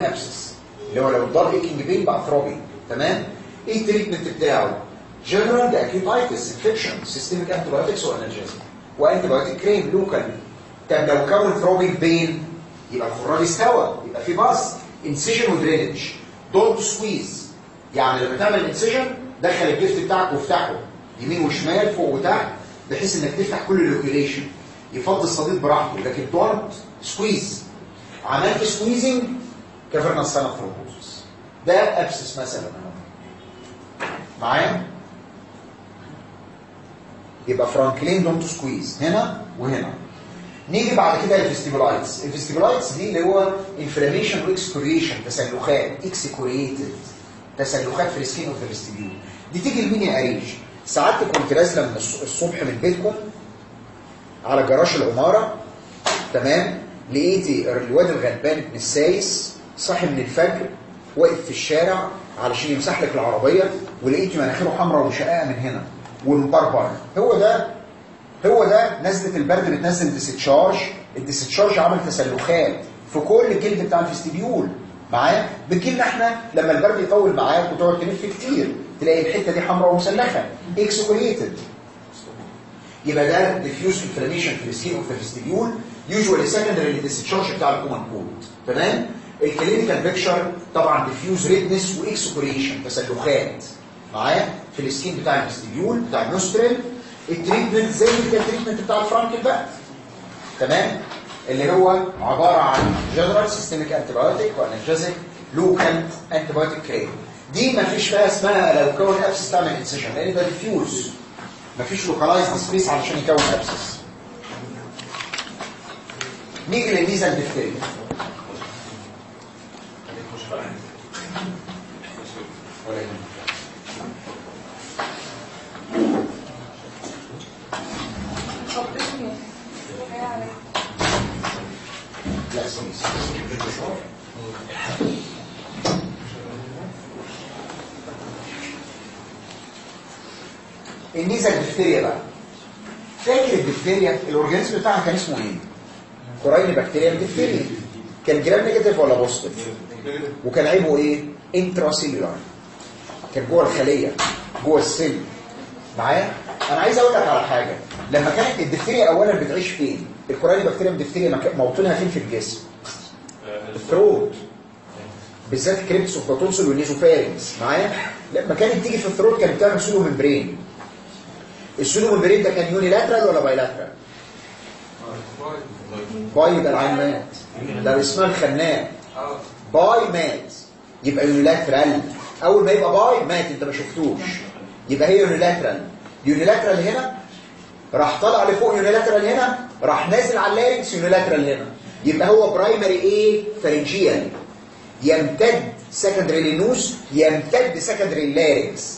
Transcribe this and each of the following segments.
ابسس اللي هو لو ضل ايكنج بين بقى ثروبي تمام ايه التريتمنت بتاعه جنرال ده اكيوتايتس انفكشن سيستميك انتيبيوتكس وانالجيزم وانتي بايوتيك كريم لوكال طب لو كون ثروبينج بين يبقى الخراج استوى يبقى في باص انسيجن ودرينج دونت سكويز يعني لما تعمل انسيجن دخل الجفت بتاعك وافتحه يمين وشمال فوق وتحت بحيث انك تفتح كل الاوكيوليشن يفضي الصديد براحته لكن دونت سكويز عملت سكويزنج كفرنا سنه ثرومبوزس ده ابسس مثلا معايا يبقى فرانكلين دونت سكويز هنا وهنا نيجي بعد كده للفيستيبولايتس الفيستيبولايتس دي اللي هو انفلاميشن واكسكوريشن تسلخات اكسكوريتد تسلخات في السكين اوف ذا فيستيبيول دي تيجي لمين يا قريش ساعات كنت نازله من الصبح من بيتكم على جراج العماره تمام لقيتي الواد الغلبان ابن السايس صاحي من الفجر واقف في الشارع علشان يمسح لك العربيه ولقيتي مناخيره حمراء وشقاقه من هنا ومبربر هو ده هو ده نزله البرد بتنزل ديستشارج الديستشارج عمل تسلخات في كل الجلد بتاع الفستيبيول معايا بتجيلنا احنا لما البرد يطول معاك وتقعد تلف كتير تلاقي الحته دي حمراء ومسلخه اكسكوليتد يبقى ده ديفيوز انفلاميشن في السكين اوف ذا فيستيبيول يوجوالي سكندري للديستشارج بتاع الكومن كولد تمام الكلينيكال بيكشر طبعا ديفيوز ريدنس واكسكوريشن تسلخات معايا في السكين بتاع الفستيبيول بتاع النوستريل التريتمنت زي التريتمنت بتاع الفرانكل بقى تمام اللي هو عباره عن جنرال سيستميك انتيبيوتيك وانالجيزيك لوكال انتيبيوتيك كريم دي ما فيش فيها اسمها لو كون ابسس تعمل انسيشن لان ده ديفيوز ما فيش لوكالايزد سبيس علشان يكون ابسس نيجي للميزه الدفتريه ولا يهمك لا سميس الميزه الدفتريا بقى فاكر الدفتريا الاورجانيزم بتاعها كان اسمه ايه كوراين بكتيريا الدفتريا كان جرام نيجاتيف ولا بوزيتيف وكان عيبه ايه انترا سيلولار كان جوه الخليه جوه السيل معايا انا عايز اقول لك على حاجه لما كانت الدفتريا اولا بتعيش فين الكوراني بكتيريا الدفتريا موطنها فين في الجسم الثروت بالذات كريبس اوف باتونسل والنيزوفارينكس معايا لما كانت تيجي في الثروت كانت بتعمل سودو ممبرين السودو ممبرين ده كان يونيلاترال ولا بايلاترال باي يبقى العين مات ده اسمها الخناق باي مات يبقى يونيلاترال اول ما يبقى باي مات انت ما شفتوش يبقى هي يونيلاترال يونيلاترال هنا راح طالع لفوق يونيلاترال هنا راح نازل على اللارنكس يونيلاترال هنا يبقى هو برايمري ايه فارنجيال يمتد سكندري للنوس يمتد سكندري اللارنكس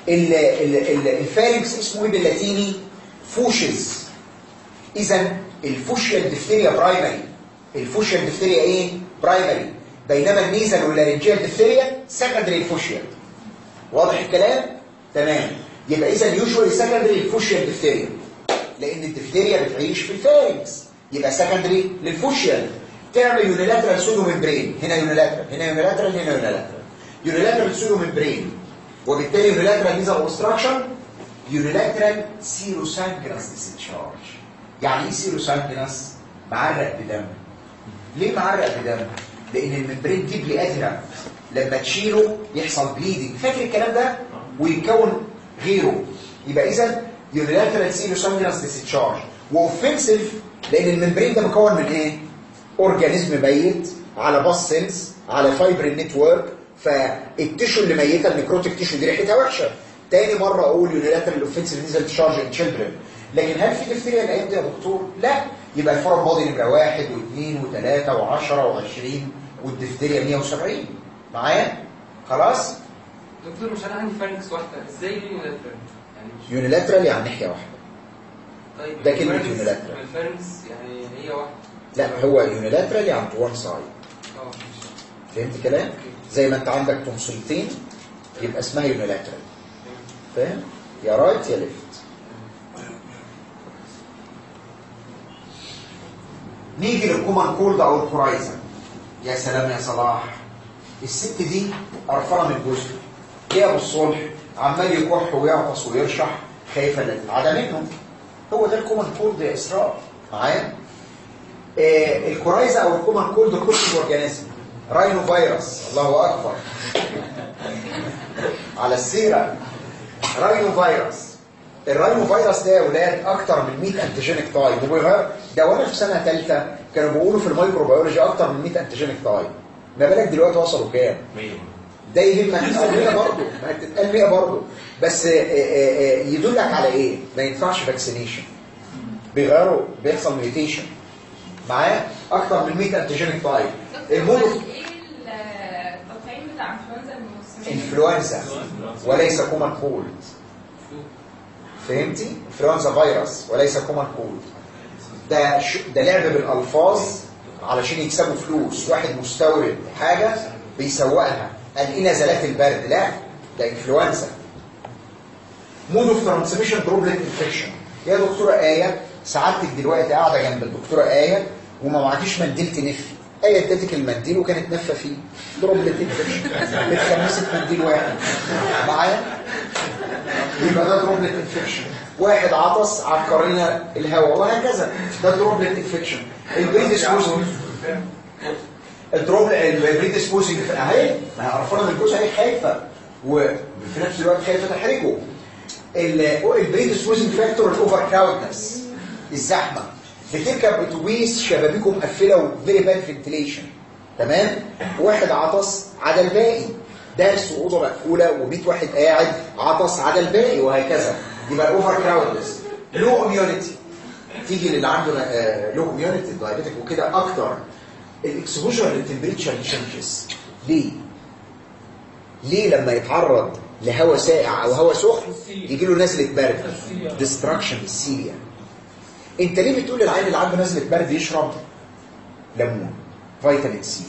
الفارنكس اسمه ايه باللاتيني فوشز اذا الفوشيا الدفتيريا برايمري الفوشيا الدفتيريا ايه برايمري بينما النيزل واللارنجيا الدفتيريا سكندري الفوشيا واضح الكلام تمام يبقى اذا يوجوالي سكندري الفوشيا الدفتيريا لان الدفتيريا بتعيش في الفارنكس يبقى سكندري للفوشيال تعمل يونيلاترال سودو ممبرين هنا يونيلاترال هنا يونيلاترال هنا يونيلاترال يونيلاترال سودو ممبرين وبالتالي يونيلاترال نيزل اوبستراكشن يونيلاترال سيرو سانجنس ديسشارج يعني ايه سيرو سانجنس معرق بدم ليه معرق بدم لان الممبرين ديبلي ادرى لما تشيله يحصل بليدنج فاكر الكلام ده ويتكون غيره يبقى اذا يونيلاترال سيرو سانجنس ديسشارج واوفنسيف لان الممبرين ده مكون من ايه اورجانيزم ميت على باس سيلز على فايبر نتورك فالتيشو اللي ميته النيكروتيك تيشو دي ريحتها وحشه تاني مره اقول يونيلاترال اوفنسيف نيزل تشارج ان تشيلدرن لكن هل في دفتيريا الايام دي يا دكتور لا يبقى الفورم بودي نمره واحد واثنين وثلاثه وعشرة وعشرين والدفتيريا 170 معايا خلاص دكتور مش انا عندي فارنكس واحده ازاي دي يونيلاترال يعني مش يونيلاترال يعني ناحيه واحده طيب ده كلمة الفارنكس- unilateral. الفارنكس يعني هي واحده لا هو يونيلاترال يعني وان سايد اه ماشي. فهمت كلام زي ما انت عندك تونسلتين يبقى اسمها يونيلاترال فاهم يا رايت يا ليفت نيجي للكومان كولد او الكورايزا يا سلام يا صلاح الست دي قرفانه من جوزها جه ابو الصلح عمال يكح ويعطس ويرشح خايفه لا تتعدى منه هو ده الكومن كولد يا اسراء معايا آه الكورايزا او الكومن كولد كل اورجانيزم راينو فيروس الله اكبر على السيره راينو فيروس الراينو فيروس ده يا ولاد اكتر من 100 انتيجينيك تايب وبيغير ده وانا في سنه ثالثه كانوا بيقولوا في الميكروبيولوجي اكتر من 100 انتيجينيك تايب ما بالك دلوقتي وصلوا كام؟ 100 ده يهم ما تتقال 100 برضه ما تتقال 100 برضه بس آه، آه، آه، يدلك على ايه؟ ما ينفعش فاكسينيشن بيغيروا بيحصل ميوتيشن معاه اكتر من 100 انتيجينيك تايب المونو ايه التطعيم بتاع انفلونزا الموسمية؟ انفلونزا وليس كومان كولد فهمتي؟ انفلونزا فيروس وليس كومان كولد ده ش... ده لعب بالالفاظ علشان يكسبوا فلوس واحد مستورد حاجه بيسوقها قال ايه نزلات البرد لا ده انفلونزا مود اوف ترانسميشن دروبلت انفكشن يا دكتوره ايه سعادتك دلوقتي قاعده جنب الدكتوره ايه وما معكيش منديل تنفي ايه ادتك المنديل وكانت نفه فيه دروبلت انفكشن اتخمست منديل واحد معايا يبقى ده دروبلت انفكشن واحد عطس عكرنا الهواء وهكذا ده دروبلت انفكشن البريدسبوزنج الدروب البريدسبوزنج اهي ما هي قرفانه من الجوز اهي خايفه وفي نفس الوقت خايفه تحرجه البريدسبوزنج فاكتور الاوفر كراودنس الزحمه بتركب اتوبيس شبابيكه مقفله وفيري باد فنتليشن تمام واحد عطس على الباقي درس واوضه مقفوله و100 واحد قاعد عطس على الباقي وهكذا يبقى اوفر كراودنس لو اميونيتي تيجي للي عنده لو اميونيتي دايابيتك وكده اكتر الاكسبوجر للتمبريتشر تشينجز ليه؟ ليه لما يتعرض لهواء ساقع او هواء سخن يجي له نزله برد ديستراكشن للسيليا انت ليه بتقول للعيل اللي عنده نزله برد يشرب ليمون فيتامين سي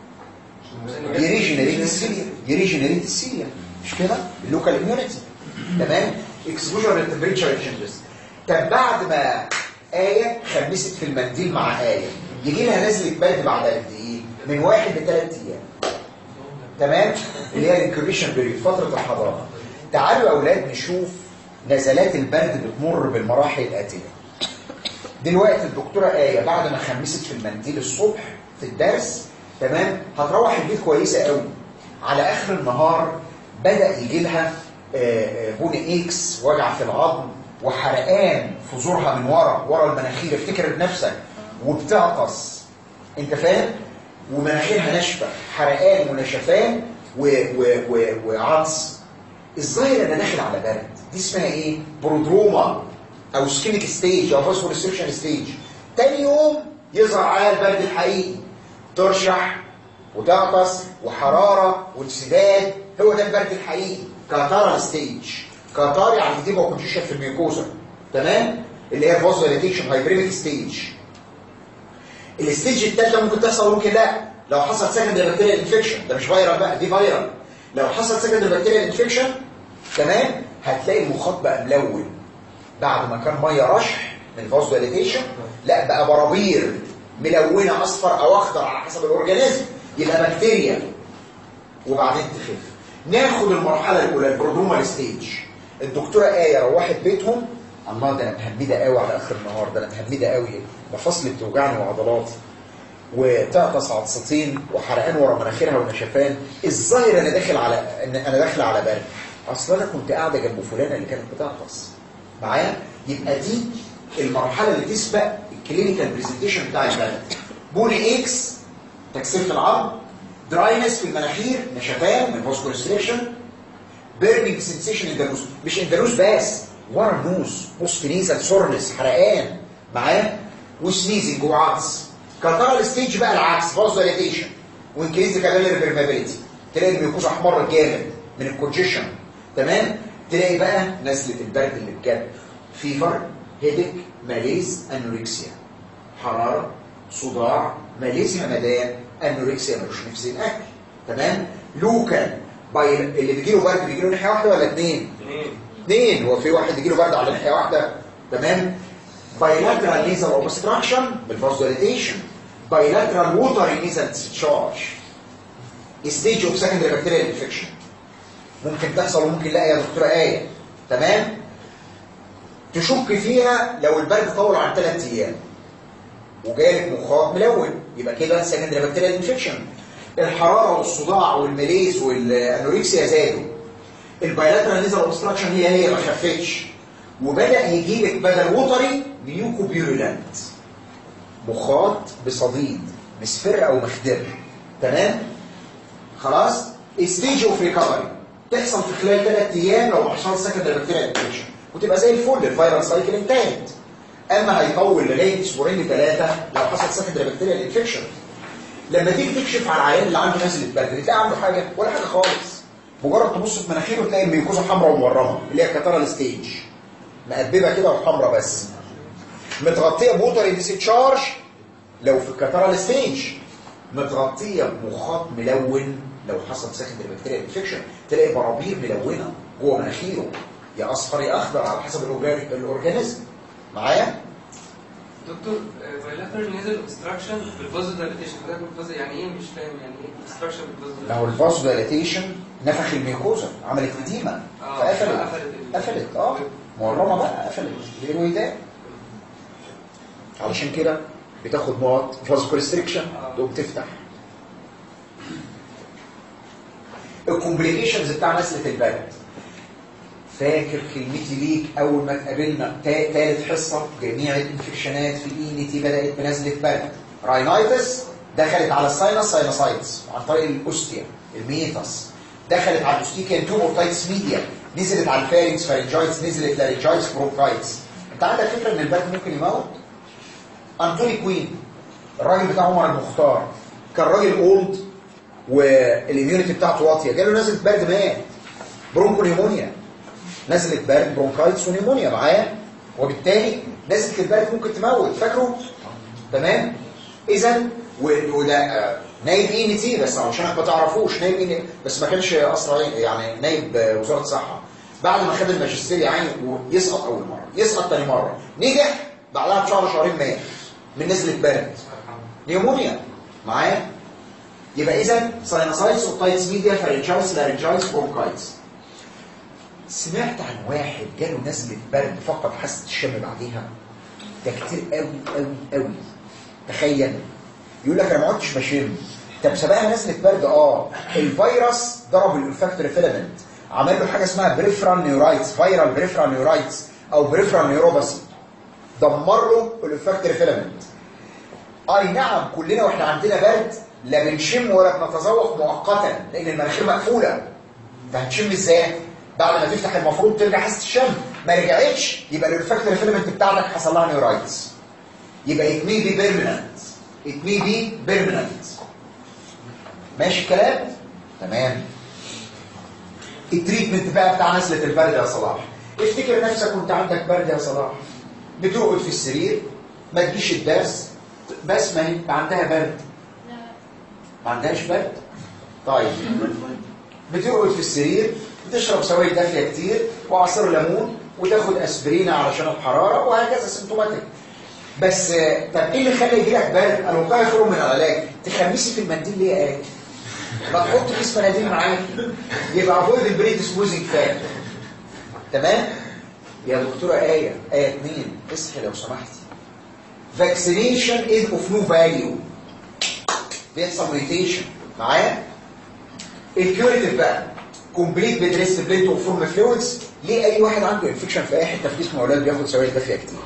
يريجنريت السيليا يريجنريت السيليا مش كده اللوكال اميونيتي تمام اكسبوجر للتمبريتشر تشينجز طب بعد ما آية خمست في المنديل مع آية يجي لها نزلة برد بعد قد ايه؟ من واحد لثلاث ايام تمام؟ اللي هي الانكوبيشن بيريود فترة الحضانة تعالوا يا اولاد نشوف نزلات البرد بتمر بالمراحل الآتية دلوقتي الدكتورة آية بعد ما خمست في المنديل الصبح في الدرس تمام هتروح البيت كويسة قوي على آخر النهار بدأ يجي لها بوني اكس وجع في العظم وحرقان في زورها من ورا ورا المناخير افتكر بنفسك وبتعطس انت فاهم ومناخيرها ناشفه حرقان ونشفان و... و... و... وعطس الظاهر انا داخل على برد دي اسمها ايه برودروما او سكينيك ستيج او فاسفور ريسبشن ستيج تاني يوم يظهر عليها البرد الحقيقي ترشح وتعطس وحراره وانسداد هو ده البرد الحقيقي كاتارال ستيج كاتار يعني دي كونجيشن في الميوكوزا تمام اللي هي فازوليتيشن هايبريميك ستيج الستيج الثالثه ممكن تحصل وممكن لا لو حصل سكندري بكتيريال انفكشن ده مش فيرال بقى دي فيرال لو حصل سكندري بكتيريال انفكشن تمام هتلاقي المخاط بقى ملون بعد ما كان ميه رشح من فازوليتيشن لا بقى برابير ملونه اصفر او اخضر على حسب الاورجانيزم يبقى بكتيريا وبعدين تخف ناخد المرحله الاولى البرودرومال ستيج الدكتوره ايه روحت بيتهم الله ده انا مهمده قوي على اخر النهار ده انا مهمده قوي مفاصلي بتوجعني وعضلاتي وتعطس عطستين وحرقان ورا مناخيرها ونشفان الظاهر انا داخل على ان انا داخله على برد اصل انا كنت قاعده جنب فلانه اللي كانت بتعطس معايا يبقى دي المرحله اللي تسبق الكلينيكال برزنتيشن بتاع البرد بوني اكس تكسير في العظم دراينس في المناخير نشفان من فاسكوليستريشن بيرنينج سنسيشن ان ذا نوز مش ان ذا نوز بس ورا النوز بوست نيزل سورنس حرقان معاه وسنيزنج وعطس كاترال ستيج بقى العكس فازوليتيشن وانكريز كابيلاري بيرمابيلتي تلاقي الميوكوز احمر جامد من الكونجيشن تمام تلاقي بقى نزله البرد اللي بجد فيفر هيدك ماليز انوركسيا حراره صداع ماليز همدان انوركسيا ملوش نفس الاكل تمام لوكال باي اللي بيجيله برد بيجيله ناحيه واحده ولا اثنين اثنين هو في واحد يجيله برد على ناحيه واحده تمام بايلاترال نيزل اوبستراكشن بالفازوليتيشن بايلاترال ووتر نيزل ديسشارج ستيج اوف سكندري بكتيريال انفكشن ممكن تحصل وممكن لا يا دكتوره ايه تمام تشك فيها لو البرد طول عن ثلاث ايام وجالك مخاط ملون يبقى كده سكندري بكتيريال انفكشن الحراره والصداع والمليز والانوركسيا زادوا البايلاترال نيزل اوبستراكشن هي هي ما خفتش وبدا يجي لك بدل وتري ميوكوبيورولانت مخاط بصديد مصفر او مخدر تمام خلاص ستيج اوف ريكفري تحصل في خلال ثلاث ايام لو ما حصلش سكندري بكتيريال انفكشن وتبقى زي الفل الفيرال سايكل انتهت اما هيطول لغايه اسبوعين ثلاثه لو حصل سكندري بكتيريال انفكشن لما تيجي تكشف على العيان اللي عنده نزله برد تلاقي عنده حاجه ولا حاجه خالص مجرد تبص في مناخيره تلاقي الميوكوزا حمراء ومورمه اللي هي كاترال ستيج مقببه كده وحمراء بس متغطيه بوتر ديسشارج لو في الكاترال ستيج متغطيه بمخاط ملون لو حصل سكندري بكتيريال انفكشن تلاقي برابير ملونه جوه مناخيره يا اصفر يا اخضر على حسب الأورجان- الاورجانيزم معايا دكتور بايلاترال نيزل اوبستراكشن بالفازو دايليتيشن حضرتك بالفازو يعني ايه مش فاهم يعني ايه اوبستراكشن بالفازو لو الفاسو دايليتيشن نفخ الميوكوزا عملت اديمه آه، فقفلت قفلت ال- قفلت اه مورمه بقى قفلت الهيرويدات علشان كده بتاخد نقط فازو كونستريكشن آه. تقوم تفتح الكومبليكيشنز بتاع نسله البرد فاكر كلمتي ليك اول ما اتقابلنا تا- تالت حصه جميع الانفكشنات في الاينتي بدات بنزله برد راينايتس دخلت على الساينس ساينوسايتس عن طريق الاوستيا الميتس دخلت على الاوستيكيان توبوتايتس ميديا نزلت على الفارنكس فارنجايتس نزلت لارنجايتس برونكايتس انت عندك فكره ان البرد ممكن يموت انتوني كوين الراجل بتاع عمر المختار كان راجل اولد والاميونيتي بتاعته واطيه جاله نزله برد مات برونكو نيمونيا نزله برد برونكايتس ونيمونيا معايا وبالتالي نزله البرد ممكن تموت فاكره تمام اذا و- وده آه، نايب اي تي بس عشانك ما تعرفوش نايب اي بس ما كانش اسرع يعني نايب آه، وزاره الصحه بعد ما خد الماجستير يعني ويسقط اول مره يسقط ثاني مره نجح بعدها بشهر شهرين مات من نزله برد نيمونيا معايا يبقى اذا ساينوسايتس اوتايتس ميديا فارنجايتس لارنجايتس برونكايتس سمعت عن واحد جاله نزله برد فقد حاسه الشم بعديها ده كتير قوي قوي قوي تخيل يقول لك انا ما عدتش بشم طب سبقها نزله برد اه الفيروس ضرب الفاكتوري فيلامنت عمل له حاجه اسمها بريفرال نيورايتس فيرال بريفرال نيورايتس او بريفرال نيوروباثي دمر له الفاكتوري فيلامنت اي نعم كلنا واحنا عندنا برد لا بنشم ولا بنتذوق مؤقتا لان المناخير مقفوله انت هتشم ازاي بعد ما تفتح المفروض ترجع حاسه الشم ما رجعتش يبقى الفاكتوري فيلامنت بتاعتك حصل لها نيورايتس يبقى it may be permanent it may be permanent ماشي الكلام تمام التريتمنت بقى بتاع نزله البرد يا صلاح افتكر نفسك وانت عندك برد يا صلاح بتقعد في السرير ما تجيش الدرس بس ما هي عندها برد ما عندهاش برد طيب بتقعد في السرير بتشرب سوائل دافيه كتير وعصير ليمون وتاخد اسبرين علشان الحراره وهكذا سيمتوماتيك بس آه، طب ايه اللي خلى يجي لك برد الوقايه خير من العلاج تخمسي في المنديل ليه يا آية؟ ما تحط كيس مناديل معاك يبقى افويد البريد سموزنج فاكتور تمام يا دكتوره آية آية 2 اصحي لو سمحتي vaccination is of no value بيحصل ميوتيشن معايا الكيوريتيف بقى كومبليت بيدريس بليت اوف فورم فلويدز ليه اي واحد عنده انفكشن في اي حته في جسمه اولاد بياخد سوائل دافيه كتير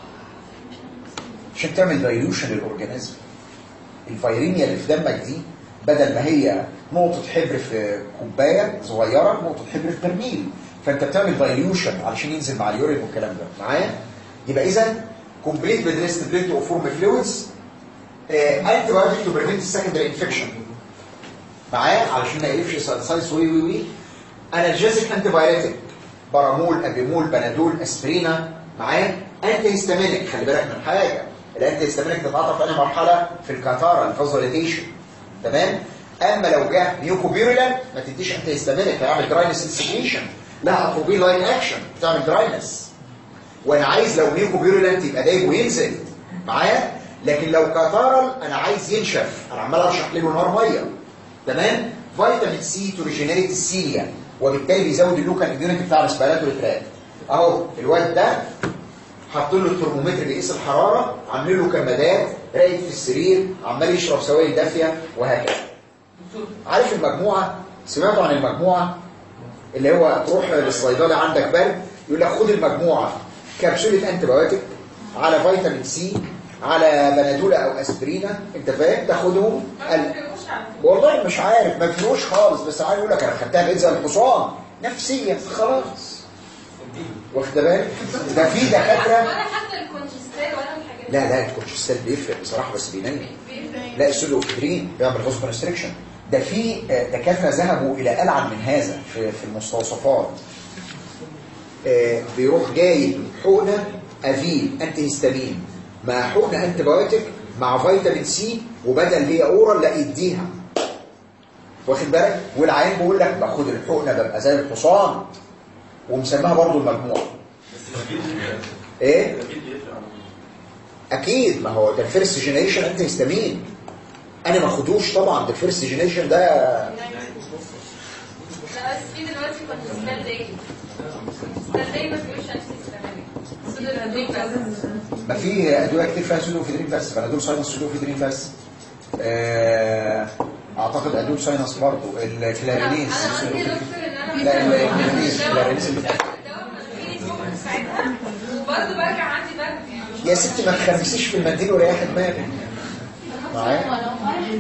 عشان تعمل دايلوشن للاورجانيزم الفيرينيا اللي في دمك دي بدل ما هي نقطة حبر في كوباية صغيرة نقطة حبر في برميل فانت بتعمل دايلوشن علشان ينزل مع اليورين والكلام ده معايا يبقى اذا كومبليت بدريست بليت اوف فورم فلويدز انتي بايوتيك تو بريفنت السكندري انفكشن معايا علشان ما يقلبش ساينسايتس وي وي وي انالجيزيك انتي بايوتيك بارامول ابيمول بنادول اسبرينا معايا انتي هيستامينيك خلي بالك من حاجه الانتي هيستامينيك تتعاطى في انهي مرحله في الكاتارا الفازوليتيشن تمام اما لو جه ميوكوبيرولان ما تديش انتي هيستامينيك هيعمل دراينس انسيجيشن لا اتروبين لاين اكشن بتعمل دراينس وانا عايز لو ميوكوبيرولانت يبقى دايب وينزل معايا لكن لو كاتارال انا عايز ينشف انا عمال ارشح ليله نار ميه تمام فيتامين سي تو ريجينيريت السيليا وبالتالي بيزود اللوكال اميونيتي بتاع الريسبيراتوري تراك اهو الواد ده حاطين له الترمومتر بيقيس الحراره عاملين له كمادات راقد في السرير عمال يشرب سوائل دافيه وهكذا دكتور عارف المجموعه سمعتوا عن المجموعه اللي هو تروح للصيدلي عندك برد يقول لك خد المجموعه كبسوله انتي بايوتيك على فيتامين سي على بنادوله او اسبرينا انت فاهم تاخدهم ما ال- بيفرقوش على فكرة. والله مش عارف ما فيهوش خالص بس عايز يقول لك انا خدتها بقيت زي الحصان نفسيا خلاص واخد بالك ده في دكاتره ولا حتى الكونجستال ولا الحاجات دي. لا لا الكونشستال بيفرق بصراحه بس بينيم بيفرق. لا السودوفيدرين بيعمل فوز كونستريكشن ده في آه، دكاتره ذهبوا الى العن من هذا في في المستوصفات آه، بيروح جايب حقنه افيل انتي هيستامين مع حقنه انتي بايوتيك مع فيتامين سي وبدل هي اورال لا يديها واخد بالك والعيان بيقول لك باخد الحقنه ببقى زي الحصان ومسماها برضو المجموعه ايه اكيد ما هو ده الفيرست جينيريشن انت هيستامين انا ما اخدوش طبعا ده الفيرست جينيريشن ده لا بس في دلوقتي كونجستال داي كونجستال داي ما فيهوش انتي بس ما في ادويه كتير فيها سودوفيدرين بس بنادول ساينس سودوفيدرين بس آه، اعتقد ادول ساينس برضه الكلارينيز انا قصدي يا دكتور ان انا لا مثلا الكلارينيز الكلارينيز اللي بتاعت- الدواء منزلي سخن ساعتها وبرضه برجع عندي برد يعني مش يا ستي ما تخمسيش في المنديل وريحي دماغك معايا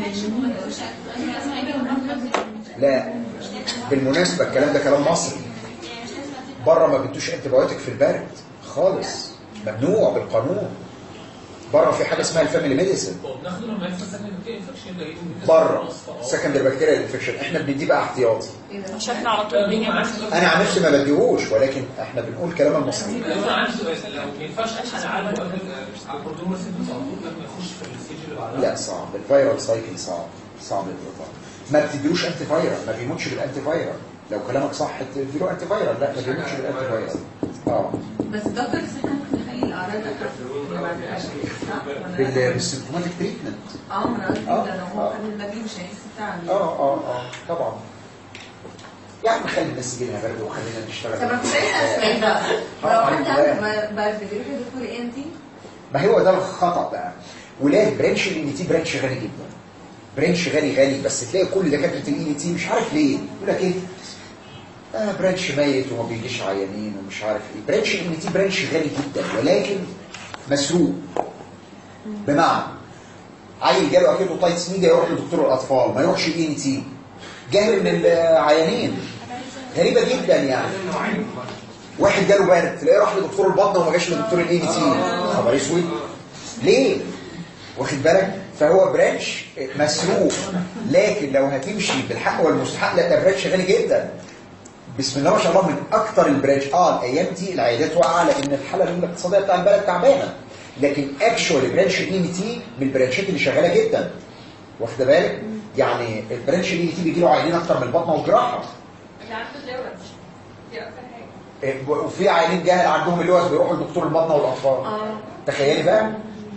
لا بالمناسبه الكلام ده كلام مصري بره ما بيدوش انتي بايوتيك في البرد خالص ممنوع بالقانون بره في حاجه اسمها الفاميلي ميديسن وبناخده لما يحصل سكن انفكشن ده يجي بره سكندري بكتيريال انفكشن احنا بنديه بقى احتياطي عشان احنا على طول بنعمل انا عن نفسي ما بديهوش ولكن احنا بنقول كلام المصريين انا عندي سؤال لو ما ينفعش احنا عالم البروتون ريسبتورز على طول لما يخش في الستيج اللي بعدها لا صعب الفيرال سايكل صعب صعب الاطلاق ما بتديلوش انتي فايرال ما بيموتش بالانتي فايرال لو كلامك صح تديله انتي فايرال لا ما بيموتش بالانتي فايرال اه بس دكتور ساعتها ممكن نخلي الاعراض اخف بعد كده صح ولا بال- لا؟ بالسيمتوماتيك تريتمنت اه ما انا قصدي آه، كده لو هو آه. خد البديل مش هيحس بتعب اه اه اه طبعا يا عم خلي الناس يجي لها برد وخلينا نشتغل طب انا كنت عايزه اسال بقى لو حد عنده برد بيروح لدكتور انت ما هو ده الخطأ بقى ولاد برانش الان تي برانش غالي جدا برانش غالي غالي بس تلاقي كل دكاتره الان تي مش عارف ليه يقول لك ايه آه برانش ميت وما بيجيش عيانين ومش عارف ايه برانش الان تي برانش غالي جدا ولكن مسروق بمعنى عيل جاله اكيد تايتس ميديا يروح لدكتور الاطفال ما يروحش الان تي جاهل من العيانين غريبه جدا يعني واحد جاله برد تلاقيه راح لدكتور البطنه وما جاش لدكتور الاي تي خبر اسود ليه واخد بالك فهو برانش مسروق لكن لو هتمشي بالحق والمستحق لا ده برانش غالي جدا بسم الله ما شاء الله من اكتر البرانش اه الايام دي العيادات واقعه لان الحاله الاقتصاديه بتاع البلد تعبانه لكن اكشوال برانش الاي تي من البرانشات اللي شغاله جدا واخد بالك يعني البرانش الاي تي بيجي له عيانين اكتر من البطنه والجراحه اللي عنده دوت دي اكتر حاجه إيه، وفي عيانين جاهل عندهم اللوز بيروحوا لدكتور البطنه والاطفال اه تخيلي بقى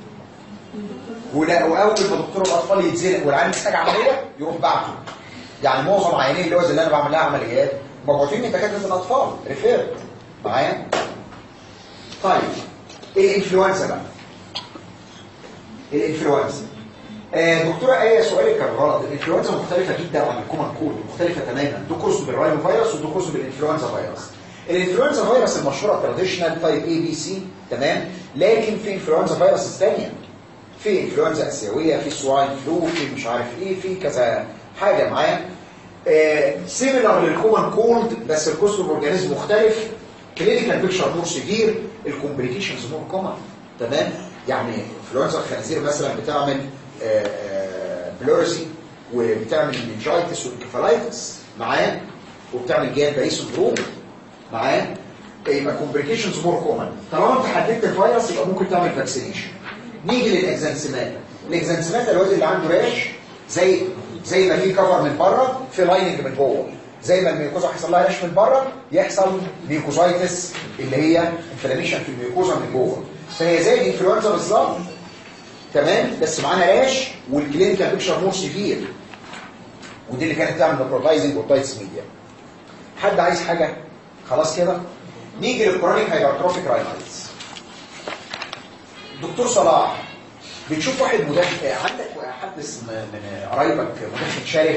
ولا واول ما دكتور الاطفال يتزنق والعيان محتاج عمليه يروح بعته يعني معظم عيانين اللوز اللي انا بعمل لها عمليات مبعوثين من دكاتره الاطفال ريفيرد معايا طيب الانفلونزا بقى الانفلونزا آه، دكتورة آية سؤالك كان غلط الانفلونزا مختلفة جدا عن الكومن كولد مختلفة تماما ده كورس بالراينو فيروس وده كورس بالانفلونزا فيروس الانفلونزا فيروس المشهورة تراديشنال تايب اي بي سي تمام لكن في انفلونزا فيروس ثانية في انفلونزا اسيوية في سواين فلو في مش عارف ايه في كذا حاجة معايا سيميلر للكومن كولد بس الكوست اوف اورجانيزم مختلف كلينيكال بيكشر مور سيفير الكومبليكيشنز مور كومن تمام يعني انفلونزا الخنازير مثلا بتعمل بلورسي وبتعمل منجايتس وانكفالايتس معاه وبتعمل جيان باريس سندروم معاه يبقى كومبليكيشنز مور كومن طالما انت حددت الفيروس يبقى ممكن تعمل فاكسينيشن نيجي للاكزانسيماتا الاكزانسيماتا الواد اللي عنده راش زي زي ما في كفر من بره في لايننج من جوه زي ما الميوكوزا هيحصل لها راش من بره يحصل ميوكوزايتس اللي هي انفلاميشن في الميوكوزا من جوه فهي زي الانفلونزا بالظبط تمام بس معانا راش والكلينيكال بيكشر مور سيفير ودي اللي كانت تعمل نيكروتايزنج والتايتس ميديا حد عايز حاجه خلاص كده نيجي للكرونيك هايبرتروفيك راينايتس دكتور صلاح بتشوف واحد مدخن عندك حد اسم من قرايبك مدخن شره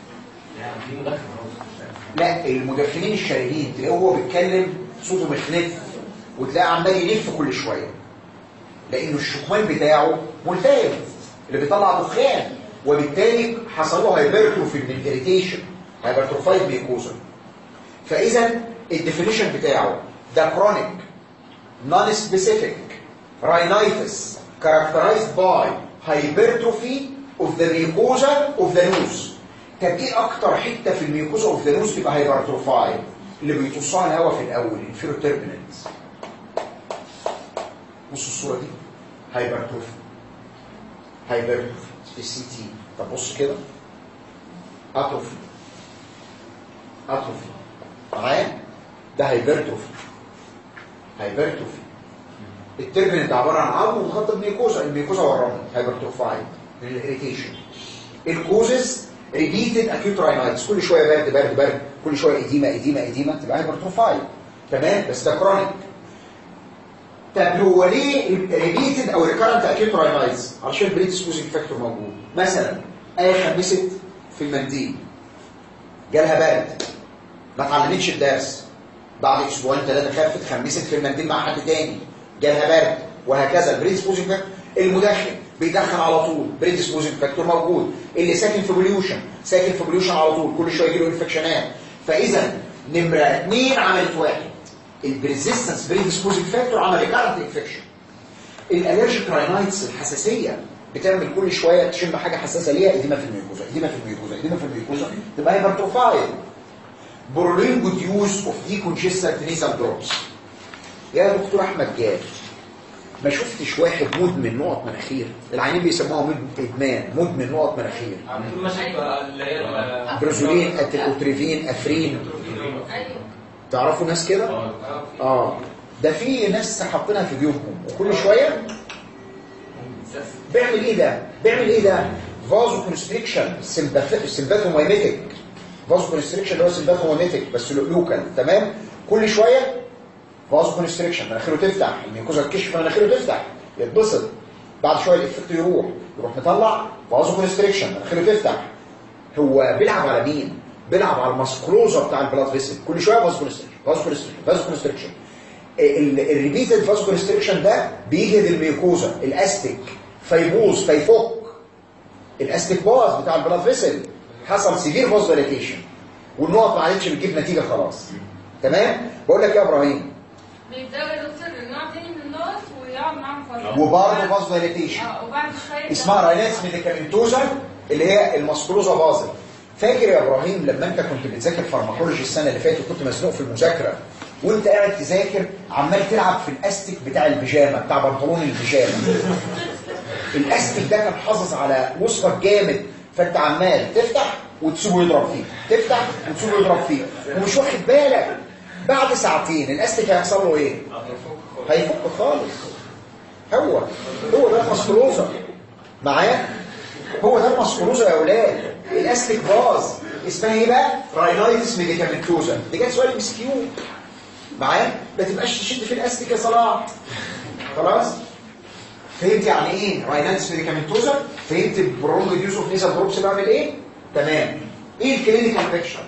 لا المدخنين الشارهين تلاقيه هو بيتكلم صوته مخنف وتلاقيه عمال يلف كل شويه لانه الشكمان بتاعه ملتهب اللي بيطلع دخان وبالتالي حصل له هايبرتروفي من الاريتيشن هايبرتروفايد ميكوزا فاذا الديفينيشن بتاعه ده كرونيك نون سبيسيفيك rhinitis characterized by hypertrophy of the mucosa of the nose طب ايه اكتر حته في الميوكوزا اوف ذا نوز تبقى هايبرتروفايد اللي بيطصها الهواء في الاول الفيروتربنت بص الصوره دي هايبرتروفي هايبرتروفي السي تي طب بص كده اتروفي اتروفي معايا ده هايبرتروفي هايبرتروفي التربنت عباره عن عظم ومخطط ميكوزا الميكوزا ورمت هايبرتروفايد من الاريتيشن الكوزز ريبيتد اكيوت راينايتس كل شويه برد برد برد كل شويه اديمه اديمه اديمه تبقى هايبرتروفايد تمام بس ده كرونيك طب هو ليه ريبيتد او ريكارنت اكيوت راينايتس عشان بريد سبوزنج فاكتور موجود مثلا ايه خمست في المنديل جالها برد ما اتعلمتش الدرس بعد اسبوعين ثلاثه خفت خمست في المنديل مع حد تاني جالها برد وهكذا البريد سبوزنج فاكتور المدخن بيدخن على طول بريد سبوزنج فاكتور موجود اللي ساكن في بوليوشن ساكن في بوليوشن على طول كل شويه يجي له انفكشنات فاذا نمره اثنين عملت واحد البريزيستنس بريد سبوزنج فاكتور عمل ريكارنت انفكشن الالرجيك راينايتس الحساسيه بتعمل كل شويه تشم حاجه حساسه ليها اديمه في الميوكوزا اديمه في الميوكوزا اديمه في الميوكوزا تبقى هايبرتروفايد برولين جود يوز اوف دي كونجستنت نيزال دروبس يا دكتور احمد جاد ما شفتش واحد مدمن نقط مناخير العينين بيسموها مد- ادمان مدمن نقط مناخير عندهم مشاكل اللي هي ال- بروزولين اتريفين افرين ايوه تعرفوا ناس كده آه. اه ده في ناس حاطينها في جيوبهم وكل شويه بيعمل ايه ده بيعمل ايه ده فازو كونستريكشن سمباثومايميتك فازو كونستريكشن اللي هو سمباثومايميتك بس لوكال تمام كل شويه فازو كونستريكشن مناخيره تفتح الميكوزا تكشف مناخيره تفتح يتبسط بعد شويه الافكت يروح يروح مطلع فازو كونستريكشن مناخيره تفتح هو بيلعب على مين بيلعب على المسكروزا بتاع البلاد فيسل كل شويه فازو كونستريكشن فازو كونستريكشن فازو كونستريكشن الريبيتد فازو كونستريكشن ده بيجهد الميوكوزا الاستيك فيبوظ فيفك الاستيك باظ بتاع البلاد فيسل حصل سيفير فاز دايليتيشن والنقط ما عادتش بتجيب نتيجه خلاص تمام بقول لك يا ابراهيم بيبداوا يا دكتور نوع تاني من النقط ويقعد معاهم فتره وبرضه فاز دايليتيشن اه وبعد شويه اسمها رايناتس ميديكامنتوزا اللي هي المسكروزا بازل فاكر يا ابراهيم لما انت كنت بتذاكر فارماكولوجي السنه اللي فاتت وكنت مزنوق في المذاكره وانت قاعد تذاكر عمال تلعب في الاستيك بتاع البيجامه بتاع بنطلون البيجامه الاستيك ده كان حافظ على وصفك جامد فانت عمال تفتح وتسيبه يضرب فيك تفتح وتسيبه يضرب فيك ومش واخد بالك بعد ساعتين الاستيك هيحصل له ايه هيفك خالص هو هو ده المسكروزا معايا هو ده المسكروزا يا اولاد الاستيك باظ اسمها ايه بقى راينايتس ميديكامنتوزا دي جت سؤال ام اس كيو معايا ما تبقاش تشد في الاستيك يا صلاح خلاص فهمت يعني ايه راينايتس ميديكامنتوزا فهمت البرونج ديوز اوف نيزال دروبس بعمل ايه تمام ايه الكلينيكال بيكشر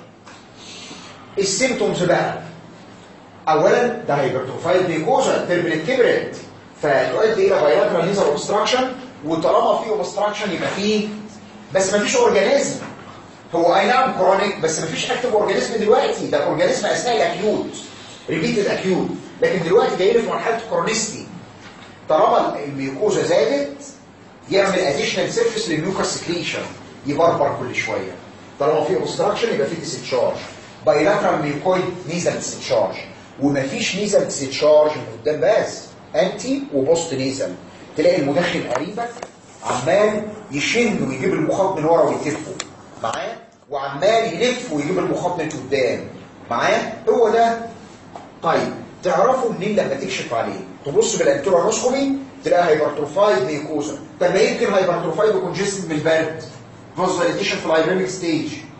السيمتومز بقى اولا ده هيبرتروفايد ميكوزا التربلت كبرت فتؤدي الى بايلاترال نيزل اوبستراكشن وطالما في اوبستراكشن يبقى فيه بس ما فيش اورجانيزم هو اي نعم كرونيك بس ما فيش اكتف اورجانيزم دلوقتي ده اورجانيزم اثناء الاكيوت ريبيتد اكيوت لكن دلوقتي جاي لي في مرحله كرونيستي طالما الميوكوزا زادت يعمل اديشنال سيرفيس للميوكاس سكريشن يبربر كل شويه طالما في اوبستراكشن يبقى في ديستشارج بايلاترال ميوكويد نيزل ديستشارج ومفيش نيزل ديستشارج من قدام بس انتي وبوست نيزل تلاقي المدخن قريبك عمال يشن ويجيب المخاط من ورا ويتفه معايا وعمال يلف ويجيب المخاط من قدام معايا هو ده طيب تعرفوا منين لما تكشف عليه تبص بالانترونوسكوبي تلاقي هايبرتروفايد ميكوزا طب ما يمكن هايبرتروفايد وكونجستد من البرد فازوليتيشن في الهايبريميك ستيج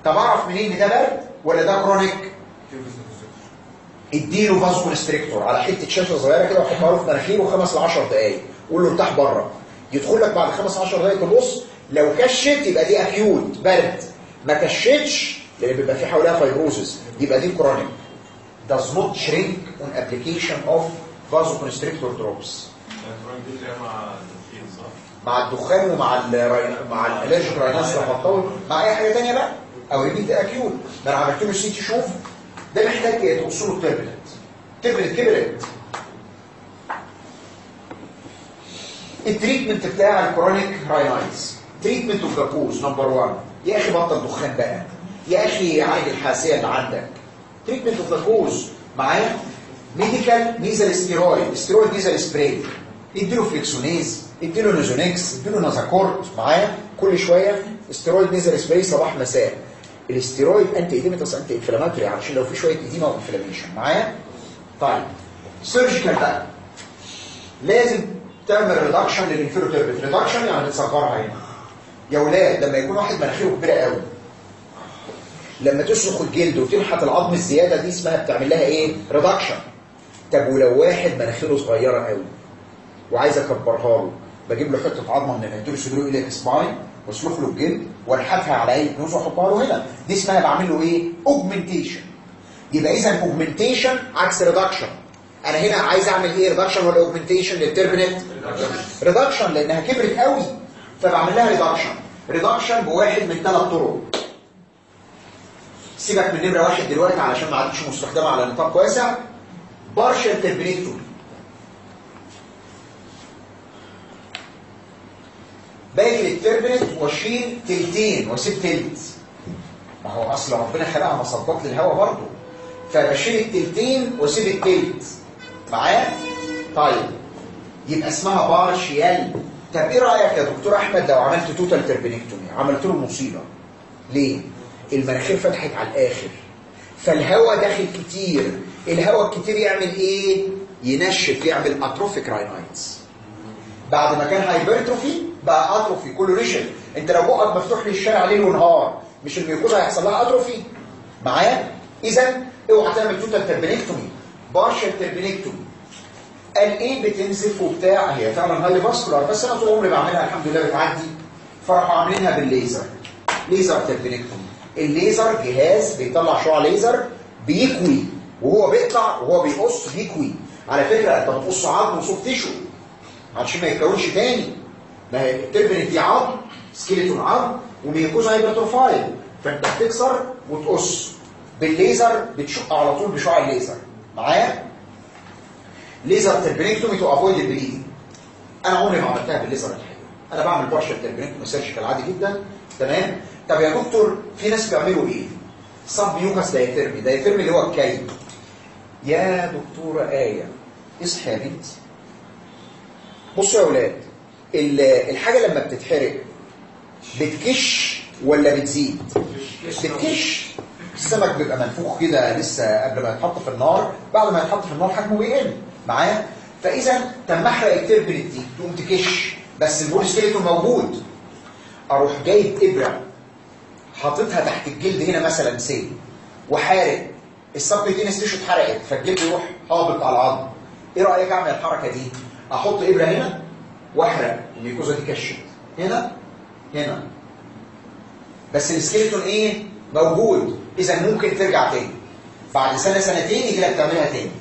طب اعرف منين ان ده برد ولا ده كرونيك اديله فازو كونستريكتور على حته شاشه صغيره كده وحطها له في مناخيره خمس ل 10 دقائق قول له ارتاح بره يدخل لك بعد خمس 10 دقائق تبص لو كشت يبقى دي اكيوت برد ما كشتش لان بيبقى في حواليها فايبروزس يبقى دي كرونيك does not shrink on application of vasoconstrictor drops مع الدخان ومع ال مع الالرجيك رايناس لما تطول مع اي حاجه ثانيه بقى او ريبيت اكيوت ما انا عملت له سي تي شوف ده محتاج تقص له التربلت التربلت كبرت التريتمنت بتاع الكرونيك راينايتس تريتمنت اوف جلوكوز نمبر 1 يا اخي بطل دخان بقى يا اخي عالج الحساسيه اللي عندك تريتمنت اوف جلوكوز معايا ميديكال نيزل ستيرويد ستيرويد نيزل سبراي اديله فليكسونيز اديله نوزونكس اديله نازاكورت معايا كل شويه ستيرويد نيزل سبراي صباح مساء الاستيرويد انتي ايديمتس انتي انفلاماتوري علشان لو في شويه ايديما وانفلاميشن معايا طيب سيرجيكال بقى لازم تعمل ريدكشن للانفيروتيربت ريدكشن يعني تصغرها هنا يا ولاد لما يكون واحد مناخيره كبيره قوي لما تسلخ الجلد وتنحت العظم الزياده دي اسمها بتعمل لها ايه ريدكشن طب ولو واحد مناخيره صغيره قوي وعايز اكبرها له بجيب له حته عظمه من الانتيريور سيجرو اليك سباين واسلخ له الجلد والحفها على اي كنوز واحطها له هنا دي اسمها بعمل له ايه اوجمنتيشن يبقى اذا اوجمنتيشن عكس ريدكشن انا هنا عايز اعمل ايه ريدكشن ولا اوجمنتيشن للتربنت ريدكشن لانها كبرت قوي فبعمل لها ريدكشن ريدكشن بواحد من ثلاث طرق سيبك من نمره واحد دلوقتي علشان ما عادتش مستخدمه على نطاق واسع بارشل تربنيكتومي باجي للتربنت واشيل تلتين واسيب تلت ما هو اصل ربنا خلقها مصدات للهواء برضه فبشيل التلتين واسيب التلت معايا طيب يبقى اسمها بارشيال طب ايه رايك يا دكتور احمد لو عملت توتال تربنكتومي عملت له مصيبه ليه المناخير فتحت على الاخر فالهواء داخل كتير الهواء الكتير يعمل ايه ينشف يعمل اتروفيك راينايتس بعد ما كان هايبرتروفي بقى اتروفي كله ريشن انت لو بقك مفتوح للشارع ليل ونهار مش الميوكوزا هيحصل لها اتروفي معايا اذا اوعى تعمل توتال تربنكتومي بارشل تربنكتومي قال ايه بتنزف وبتاع هي فعلا هاي فاسكولار بس انا طول عمري بعملها الحمد لله بتعدي فراحوا عاملينها بالليزر ليزر تربنكتومي الليزر جهاز بيطلع شعاع ليزر بيكوي وهو بيقطع وهو بيقص بيكوي على فكره انت بتقص عظم وصوف تيشو علشان ما يتكونش تاني ما هي التربنت دي عظم سكيلتون عظم وميكوزا هايبرتروفايل فانت بتكسر وتقص بالليزر بتشق على طول بشعاع الليزر معايا ليزر تربنكتومي تو افويد البليدنج انا عمري ما عملتها بالليزر الحقيقه انا بعمل بارشل تربنكتومي سيرجيكال عادي جدا تمام طب يا دكتور في ناس بيعملوا ايه صب ميوكاس دايترمي دايترمي اللي هو الكي يا دكتوره ايه اصحي يا بنتي بصوا يا اولاد ال- الحاجه لما بتتحرق بتكش ولا بتزيد بتكش السمك بيبقى منفوخ كده لسه قبل ما يتحط في النار بعد ما يتحط في النار حجمه بيقل معايا فاذا تم احرق التربنت دي تقوم تكش بس البول سكيلتون موجود اروح جايب ابره حاططها تحت الجلد هنا مثلا سيل وحارق السبكتينس تيشو اتحرقت فالجلد يروح هابط على العظم ايه رايك اعمل الحركه دي احط ابره هنا واحرق الميكوزا دي كشت هنا هنا بس السكيلتون ايه موجود اذا ممكن ترجع تاني بعد سنه سنتين يجي لك تعملها تاني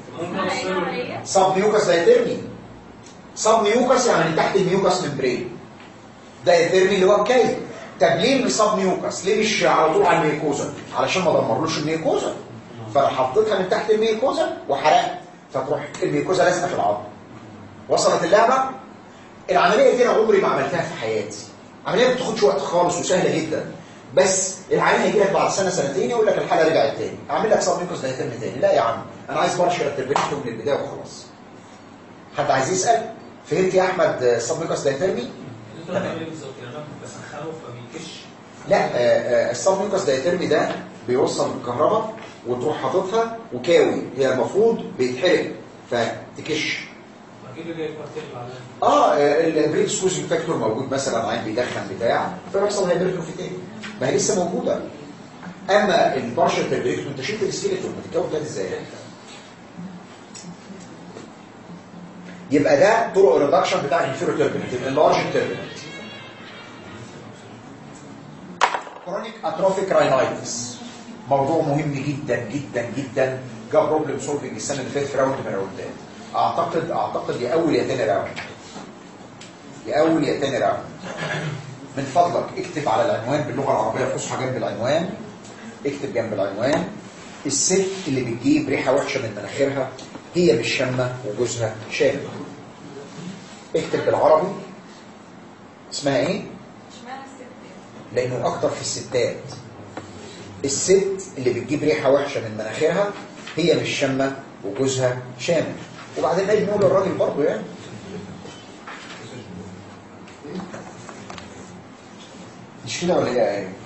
صب ميوكس دايترمي صب ميوكس يعني من تحت الميوكس ممبرين دايترمي اللي هو الكي طب ليه بصب ميوكس ليه مش على طول على الميكوزا علشان ما دمرلوش الميكوزا فانا حطيتها من تحت الميكوزا وحرقت فتروح الميكوزا لازقه في العظم وصلت اللعبه العمليه دي انا عمري ما عملتها في حياتي عمليه ما بتاخدش وقت خالص وسهله جدا بس العيان هيجي لك بعد سنه سنتين يقول لك الحاله رجعت تاني اعمل لك صاب ميكوس دايترمي تاني لا يا عم انا عايز برشا التربيته من البدايه وخلاص حد عايز يسال فهمت يا احمد صاب ميكوس دايترمي دكتور انا ايه بالظبط يعني انا بسخنه فبيكش لا آه، آه، الصاب ميكوس دايترمي ده بيوصل بالكهرباء وتروح حاططها وكاوي هي المفروض بيتحرق فتكش اكيد اللي الكوارتير اللي عليها اه البريد سكوزنج فاكتور موجود مثلا عين بيدخن بتاع فبيحصل هايبرتروفي تاني ما هي لسه موجوده اما البارشل تربيكتوم انت شلت السكيلتون بتتكون تاني ازاي يبقى ده طرق الريدكشن بتاع الانفيرو تربينت اللارج تربينت كرونيك اتروفيك راينايتس موضوع مهم جدا جدا جدا جاب بروبلم سولفنج السنه اللي فاتت في راوند من الراوندات اعتقد اعتقد يا اول يا تاني راوند يا اول يا تاني راوند من فضلك اكتب على العنوان باللغه العربيه الفصحى جنب العنوان اكتب جنب العنوان الست اللي بتجيب ريحه وحشه من مناخيرها هي مش شامه وجوزها شامم اكتب بالعربي اسمها ايه اشمعنى الست لانه اكتر في الستات الست اللي بتجيب ريحه وحشه من مناخيرها هي مش شامه وجوزها شامم وبعدين نيجي نقول للراجل برضه يعني مش كده ولا ايه يا ايه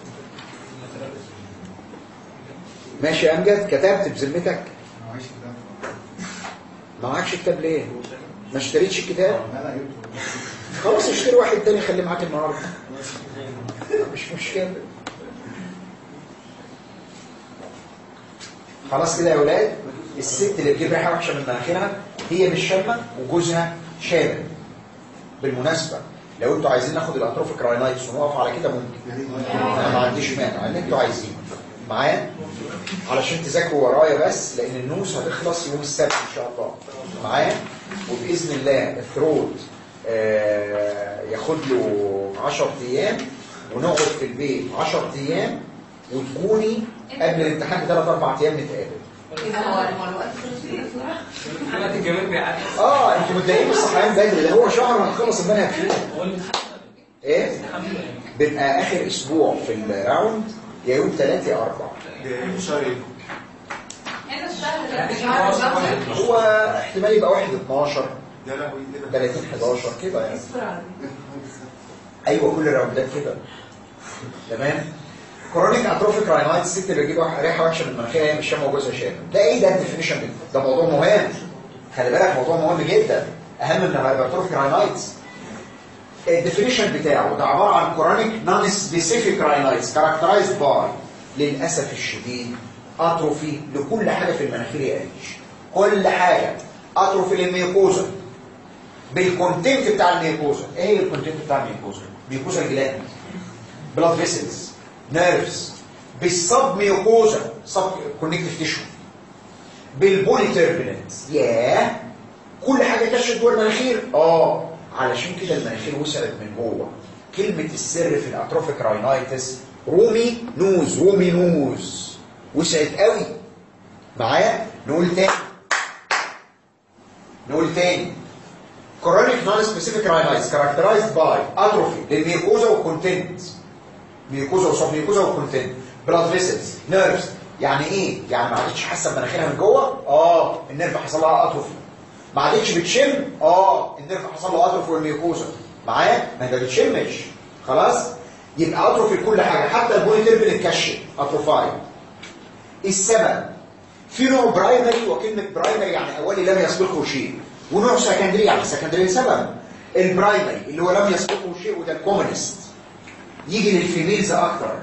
ماشي يا امجد كتبت بذمتك معيش كتاب ما معكش كتاب ليه ما اشتريتش الكتاب لا لا جبته خلاص اشتري واحد تاني خليه معاك النهارده مش مشكله خلاص كده يا ولاد الست اللي بتجيب ريحه وحشه من مناخيرها هي مش شامه وجوزها شامم بالمناسبه لو انتوا عايزين ناخد الاتروفيك راينايتس ونقف على كده ممكن انا ما عنديش مانع اللي انتوا عايزينه معايا علشان تذاكروا ورايا بس لان النوس هتخلص يوم السبت ان شاء الله معايا وباذن الله الثروت آه، ياخد له 10 ايام ونقعد في البيت 10 ايام وتكوني قبل الامتحان بثلاث اربع ايام نتقابل إذا هو هو الوقت خلص كده بسرعة دلوقتي الجمال بيعدي اه انتوا متضايقين من الصحيان بدري ده هو شهر هنخلص المنهج فيه هو الامتحان ايه الامتحان يعني بيبقى اخر اسبوع في الراوند يا يوم 3 يا 4 شهرين هنا الشهر ده يعني شهر خلاص الشهر. واحد. هو احتمال يبقى 1 12 يا لهوي ايه ده 30 11 كده يعني السرعة دي ايوه كل الراوندات كده تمام كرونيك اتروفيك راينايتس الست اللي بتجيب ريحه وحشه من مناخيرها هي مش شامه وجوزها شامم ده ايه ده الديفينيشن ده ده موضوع مهم خلي بالك موضوع مهم جدا اهم من الاتروفيك راينايتس الديفينيشن بتاعه ده عباره عن كرونيك نون سبيسيفيك راينايتس كاركترايزد باي للاسف الشديد اتروفي لكل حاجه في المناخير يا قريش كل حاجه اتروفي للميوكوزا بالكونتنت بتاع الميوكوزا ايه هي الكونتنت بتاع الميوكوزا ميوكوزا الجلاند بلاد فيسلز نيرفز بالسب ميوكوزا سب كونكتيف تيشو بالبولي تيربيننت ياه كل حاجه كشت جوه المناخير اه علشان كده المناخير وسعت من جوه كلمه السر في الاتروفيك راينايتس رومي نوز رومي نوز وسعت قوي معايا نقول تاني نقول تاني chronic non-specific rhinitis characterized by atrophy للميوكوزا والكونتنت ميوكوزا وسب ميوكوزا والكونتنت blood vessels nerves يعني ايه؟ يعني ما عادتش حاسه بمناخيرها من جوه؟ اه النيرف حصل لها اتروفي ما عادتش بتشم؟ اه النيرف حصل له اتروفي والميوكوزا معايا؟ ما انت بتشمش خلاص؟ يبقى اتروفي لكل حاجه حتى البولي تيربل اتكشف اتروفاي السبب في نوع برايمري وكلمة برايمري يعني أولي لم يسبقه شيء ونوع سكندري يعني سكندري سبب البرايمري اللي هو لم يسبقه شيء وده الكومنست يجي للفيميلز أكتر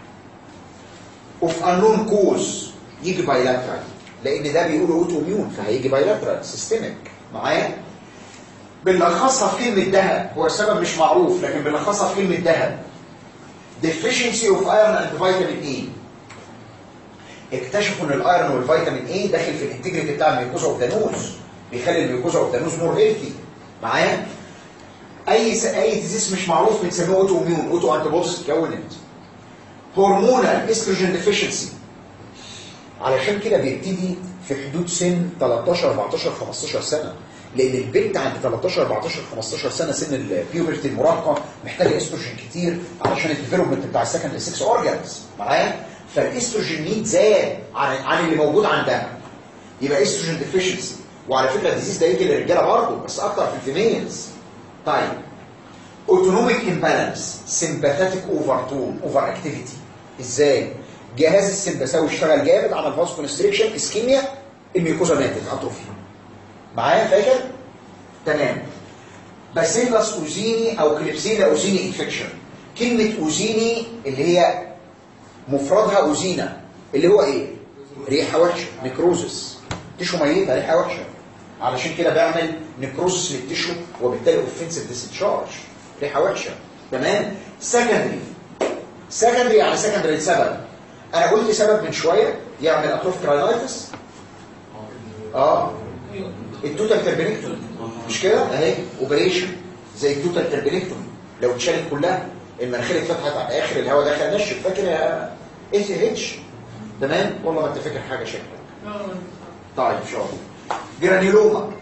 اوف unknown كوز يجي بايلاترال لأن ده بيقولوا اوتو ميون فهيجي بايلاترال سيستميك معايا بنلخصها في كلمة دهب هو السبب مش معروف لكن بنلخصها في كلمة دهب deficiency of iron and vitamin E اكتشفوا ان الايرون والفيتامين اي داخل في الانتجريتي بتاع الميوكوزا والدانوز بيخلي الميوكوزا والدانوز مور هيلثي معايا اي س... اي ديزيز مش معروف بنسميه اوتو اميون اوتو انتي بوديز اتكونت هرمونال استروجين ديفيشنسي علشان كده بيبتدي في حدود سن 13 14 15 سنه لان البنت عند 13 14 15 سنه سن البيوبرتي المراهقه محتاجه استروجين كتير علشان الديفلوبمنت بتاع السكند 6 اورجانز معايا فالاستروجين نيد زاد عن عن اللي موجود عندها يبقى استروجين ديفيشنسي وعلى فكره الديزيز ده يجي للرجاله برضه بس اكتر في الفيميلز طيب اوتونوميك امبالانس سمباثيك اوفر تون اوفر اكتيفيتي ازاي جهاز السمبثاوي اشتغل جامد عمل فاس كونستريكشن اسكيميا الميوكوزا ماتت اتروفي معايا فاكر تمام باسيلس اوزيني او كليبسيلا اوزيني انفكشن كلمه اوزيني اللي هي مفردها اوزينا اللي هو ايه ريحه وحشه نكروزس تشو ميته ريحه وحشه علشان كده بعمل نكروزس للتشو وبالتالي اوفنسيف ديسشارج ريحه وحشه تمام سكندري سكندري يعني سكندري لسبب انا قلت سبب من شويه يعمل اتروفيك راينايتس اه التوتال تربينكتوم مش كده اهي اوبريشن زي التوتال تربينكتوم لو اتشالت كلها المناخير اتفتحت على الاخر الهواء دخل نشف فاكر يا ايه اتش تمام والله ما انت فاكر حاجه شكلك طيب شاطر جرانيولوما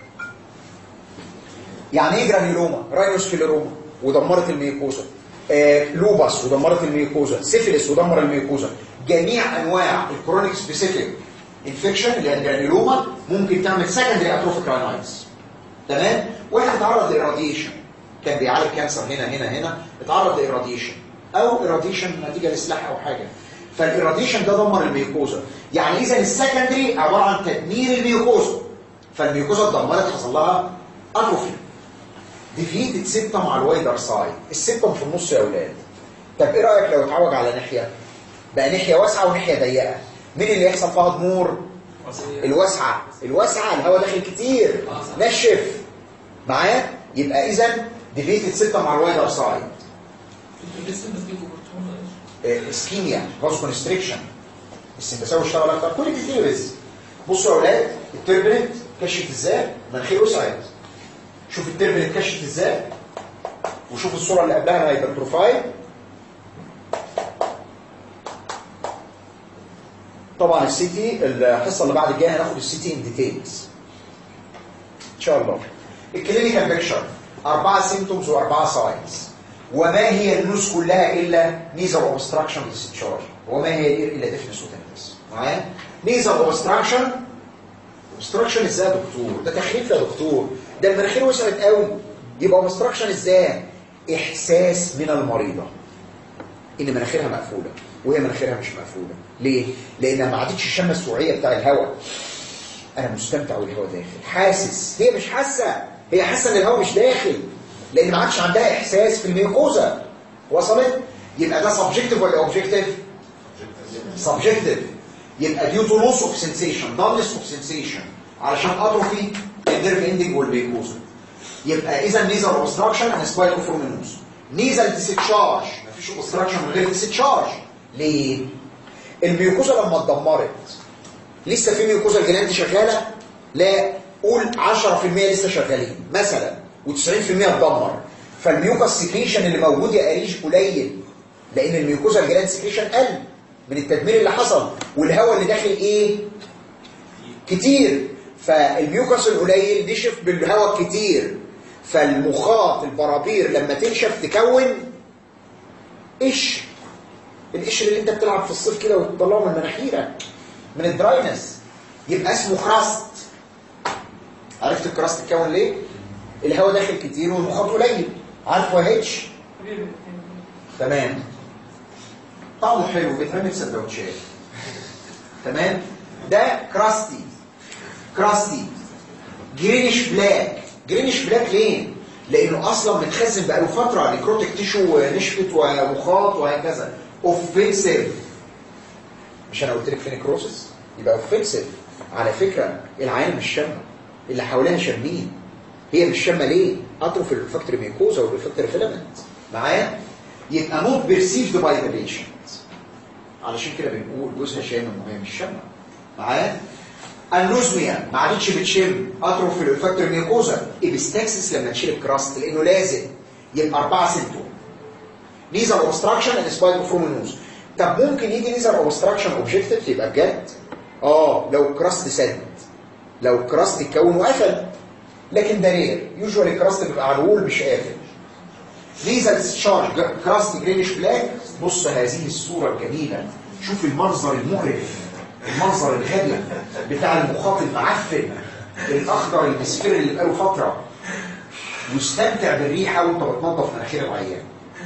يعني ايه جرانيولوما راينوسكليروما ودمرت الميوكوزا آه لوباس ودمرت الميوكوزا سيفيلس ودمر الميوكوزا جميع انواع الكرونيك سبيسيفيك انفكشن اللي هي الجرانيولوما ممكن تعمل سكندري اتروفيك راينايتس تمام واحد اتعرض للراديشن كان بيعالج كانسر هنا هنا هنا اتعرض للراديشن او irradiation نتيجه لسلاح او حاجه فالإراديشن ده دمر الميوكوزا يعني اذا السكندري عباره عن تدمير الميوكوزا فالميوكوزا اتدمرت حصل لها اتروفي ديفيتد سيبتم على الوايدر سايد السيبتم في النص يا اولاد طب ايه رايك لو اتعوج على ناحيه بقى ناحيه واسعه وناحيه ضيقه مين اللي يحصل فيها ضمور الواسعه الواسعه الهواء داخل كتير نشف معايا يبقى اذا ديفيتد سيبتم على الوايدر سايد لسه ماسكين كوبرتون اسكيميا فاز كونستريكشن السنتساوي اشتغل اكتر كل دي ثيوريز بصوا يا اولاد التربنت كشفت ازاي مناخير وسعت شوف التربنت كشفت ازاي وشوف الصوره اللي قبلها الهايبرتروفايل طبعا السي تي الحصه اللي بعد الجايه هناخد السي تي ان ديتيلز ان شاء الله الكلينيكال بيكشر اربعه سيمتومز واربعه ساينز وما هي النوز كلها الا نيزر اوبستراكشن ديسشارج وما هي الاير الا ديفنس وتنفس معايا نيزر اوبستراكشن اوبستراكشن ازاي يا دكتور ده تخريف يا دكتور ده المناخير وسعت قوي يبقى اوبستراكشن ازاي احساس من المريضه ان مناخيرها مقفوله وهي مناخيرها مش مقفوله ليه لانها ما عادتش الشمه السوعيه بتاع الهواء انا مستمتع والهواء داخل حاسس هي مش حاسه هي حاسه ان الهواء مش داخل لان ما عادش عندها احساس في الميوكوزا وصلت يبقى ده سبجكتيف ولا اوبجكتيف سبجكتيف يبقى ديو تو لوس اوف سنسيشن دارنس اوف سنسيشن علشان اتروفي النيرف اندنج والميوكوزا يبقى اذا نيزل اوبستراكشن اند سبايكو فورمينوز نيزل ديسشارج مفيش اوبستراكشن من غير ديسشارج ليه الميوكوزا لما اتدمرت لسه في ميوكوزا الجلاند شغاله لا قول 10% لسه شغالين مثلا و90% اتدمر فالميوكاس سكريشن اللي موجود يا قريش قليل لان الميوكوزا الجلاند سكريشن قل من التدمير اللي حصل والهواء اللي داخل ايه كتير فالميوكاس القليل نشف بالهواء كتير فالمخاط البرابير لما تنشف تكون قشر القشر اللي انت بتلعب في الصيف كده وتطلعه من مناخيرك من الدراينس يبقى اسمه كراست عرفت الكراست اتكون ليه الهواء داخل كتير والمخاط قليل عارف وهيتش تمام طعمه حلو بيتعمل في سندوتشات تمام ده كراستي كراستي جرينش بلاك جرينش بلاك ليه لانه اصلا متخزن بقاله فتره نيكروتيك تيشو نشفت ومخاط وهكذا اوفنسيف مش انا قلت لك في نيكروسس يبقى اوفنسيف على فكره العين مش شامه اللي حواليها شامين هي مش شامه ليه اتروف الفاكتوري ميكوزا والفاكتوري فيلامنت معايا يبقى نوت بيرسيفد باي ذا بيشنت علشان كده بنقول جوزها شامم وهي مش شامه معايا النوزميا ما عادتش بتشم اتروف الفاكتوري ميكوزا ابستاكسس لما تشيل الكراست لانه لازم يبقى اربعه سيمتوم نيزر اوبستراكشن اند سبايكوفرومينوز طب ممكن يجي نيزر اوبستراكشن اوبجكتيف يبقى بجد اه لو كراست سد لو كراست اتكون وقفل لكن ده رير يوجوالي كراست بيبقى على الوول مش قافل نيزل ديسشارج كراست جرينش بلاك بص هذه الصوره الجميله شوف المنظر المقرف المنظر الغبي بتاع المخاط المعفن الاخضر المسفر اللي بقاله فتره واستمتع بالريحه وانت بتنظف مناخير العيان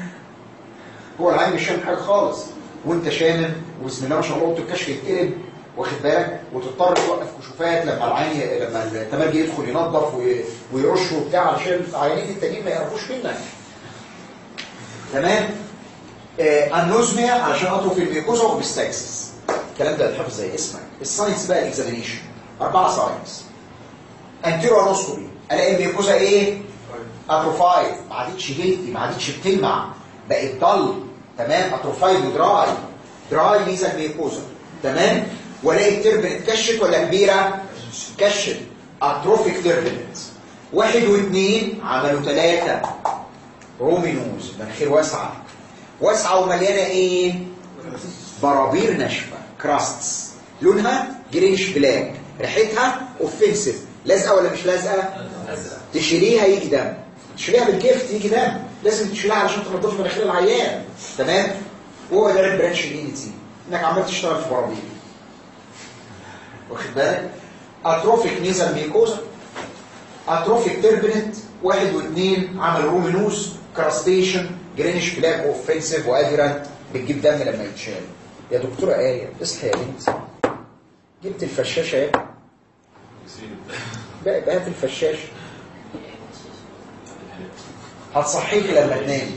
هو العيان مش شامم حاجه خالص وانت شامم وبسم الله ما شاء الله اوضه الكشف يتقلب واخد بالك وتضطر توقف كشوفات لما العين لما التمرجي يدخل ينظف وي- ويرش وبتاع علشان العيانين التانيين ما يعرفوش منك تمام آه النوزميا علشان اطرف الميكوزا وبستاكسس الكلام ده يتحفظ زي اسمك الساينس بقى الاكزامينيشن اربعه ساينس انتيرو انوسكوبي الاقي الميكوزا ايه اتروفايد ما عادتش هيلثي ما عادتش بتلمع بقت ضل تمام اتروفايد ودراي دراي ميزا الميكوزا تمام والاقي التربن اتكشت ولا كبيره كشت اتروفيك تربنت واحد واثنين عملوا ثلاثه رومينوز مناخير واسعه واسعه ومليانه ايه برابير ناشفه كراستس لونها جريش بلاك ريحتها اوفنسيف لازقه ولا مش لازقه تشيليها يجي دم تشيليها بالجفت يجي دم لازم تشيلها علشان تنضف مناخير العيان تمام وهو ده البرانش الانتي انك عمال تشتغل في برابير واخد بالك اتروفيك نيزل ميكوزا اتروفيك تربنت واحد واثنين عمل رومينوس كراستيشن جرينش بلاك اوفنسيف وادرنت بتجيب دم لما يتشال يا دكتوره ايه اصحي يا بنتي جبت الفشاشه يا بقى بقى هات الفشاشه هتصحيكي لما تنامي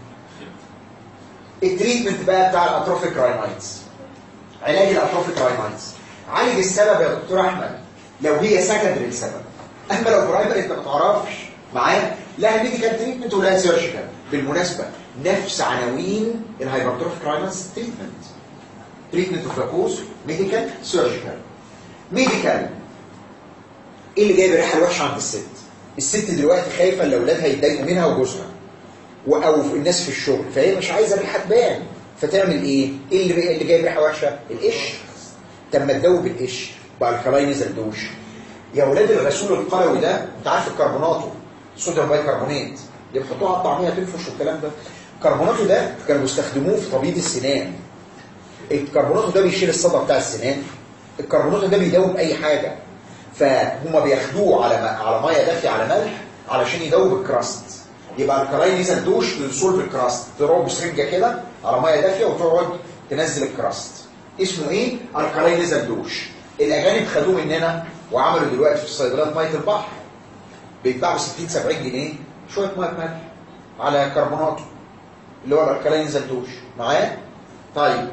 التريتمنت بقى بتاع الاتروفيك راينايتس علاج الاتروفيك راينايتس عالج السبب يا دكتور احمد لو هي سكندري السبب اما لو برايمري انت ما تعرفش معايا لا ميديكال تريتمنت ولا سيرجيكال بالمناسبه نفس عناوين الهايبرتروفيك راينايتس تريتمنت تريتمنت اوف كوز ميديكال سيرجيكال ميديكال ايه اللي جايب الريحه الوحشه عند الست الست دلوقتي خايفه ان اولادها يتضايقوا منها وجوزها و- او الناس في الشغل فهي مش عايزه الريحه تبان فتعمل ايه ايه اللي اللي جايب ريحه وحشه القش طب ما تدوب القش بقى الكلاين نزل دوش يا اولاد الغسول القلوي ده انت عارف الكربوناتو صوديوم بايكربونات اللي بيحطوها على الطعميه تنفش والكلام ده الكربوناتو ده كانوا بيستخدموه في تبييض السنان الكربوناتو ده بيشيل الصدى بتاع السنان الكربوناتو ده بيدوب اي حاجه فهم بياخدوه على م- على ميه دافيه على ملح علشان يدوب الكراست يبقى الكلاين نزل دوش للصلب الكراست تروح بسرنجه كده على ميه دافيه وتقعد تنزل الكراست اسمه ايه الكلاين نزل دوش الاجانب خدوه مننا وعملوا دلوقتي في الصيدليات ميه البحر بيتباعوا 60 70 جنيه شويه ميه ملح على كربوناتو اللي هو الكلاين نزل دوش معايا طيب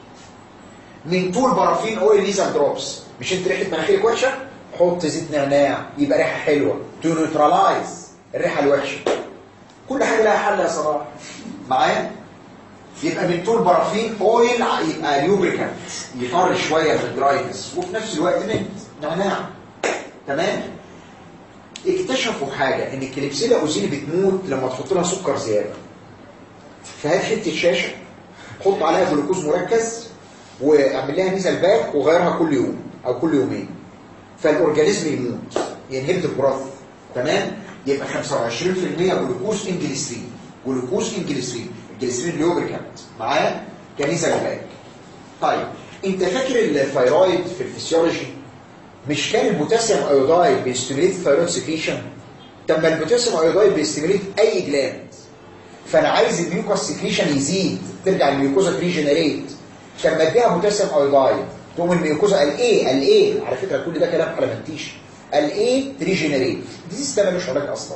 من طول بارافين اويل نيزل دروبس مش انت ريحه مناخيرك وحشه حط زيت نعناع يبقى ريحه حلوه تو نيوترلايز الريحه الوحشه كل حاجه لها حل يا صلاح معايا يبقى من طول بارافين اويل يبقى ليوبريكانت يطر شويه في الدراينس وفي نفس الوقت منت نعناع تمام اكتشفوا حاجه ان الكليبسيلا اوزيلي بتموت لما تحط لها سكر زياده فهات حته شاشه حط عليها جلوكوز مركز واعمل لها نيزل باك وغيرها كل يوم او كل يومين فالاورجانيزم يموت ينهبت البراث تمام يبقى 25% جلوكوز انجليسرين جلوكوز انجليسرين الجليسرين ليوبريكانت معايا كنيزل باك طيب انت فاكر الثايرويد في الفسيولوجي مش كان البوتاسيوم ايودايد بيستيميليت الثايرويد سكريشن طب ما البوتاسيوم ايودايد بيستيميليت اي جلاند فانا عايز الميوكوس سكريشن يزيد ترجع الميوكوزا تريجنريت كان مديها بوتاسيوم ايودايد تقوم الميوكوزا قال ايه قال ايه على فكره كل ده كلام حلمنتيش قال ايه تريجنريت دي ده ملوش علاج اصلا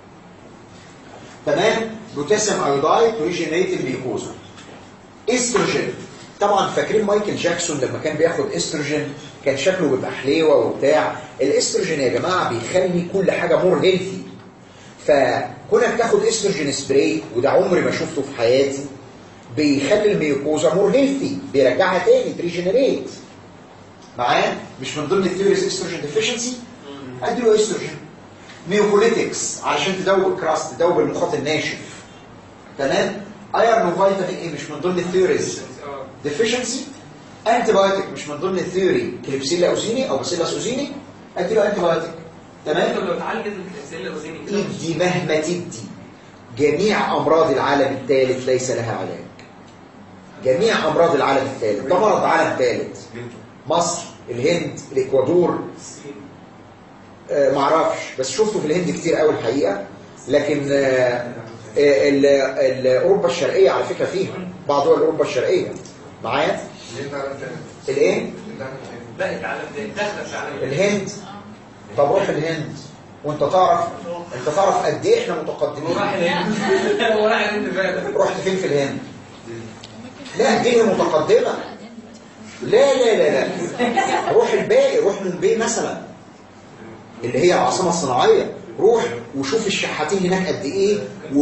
تمام بوتاسيوم ايودايد تريجنريت الميوكوزا استروجين طبعا فاكرين مايكل جاكسون لما كان بياخد استروجين كان شكله بيبقى حليوه وبتاع الاستروجين يا جماعه بيخلي كل حاجه مور هيلثي فكونك تاخد استروجين سبراي وده عمري ما شفته في حياتي بيخلي الميوكوزا مور هيلثي بيرجعها تاني تريجنريت معايا مش من ضمن الثيوريز استروجين ديفيشنسي ادي له استروجين ميوكوليتكس علشان تدوب الكراست تدوب المخاط الناشف تمام ايرون وفيتامين ايه مش من ضمن الثيوريز ديفيشنسي انتي بايوتيك مش من ضمن الثيوري كليبسيلا اوزيني او باسيلاس اوزيني ادي له انتي بايوتيك تمام انت لو اتعالجت الكليبسيلا اوزيني ادي مهما تدي جميع امراض العالم الثالث ليس لها علاج جميع امراض العالم الثالث ده مرض عالم ثالث مصر الهند الاكوادور آه معرفش بس شفته في الهند كتير قوي الحقيقه لكن آه آه ال- ال- اوروبا الشرقيه على فكره فيها بعض دول اوروبا الشرقيه معايا ليه تعالى تاني؟ الايه ليه تعالى تاني؟ لا اتعلم تاني داخله في عالم الهند طب روح الهند وانت تعرف انت تعرف قد ايه احنا هو راح متقدمين الهند هو راح الهند فعلا رحت فين في الهند لا الدنيا متقدمه لا لا لا لا روح الباقي روح مومباي مثلا اللي هي العاصمه الصناعيه روح وشوف الشحاتين هناك قد ايه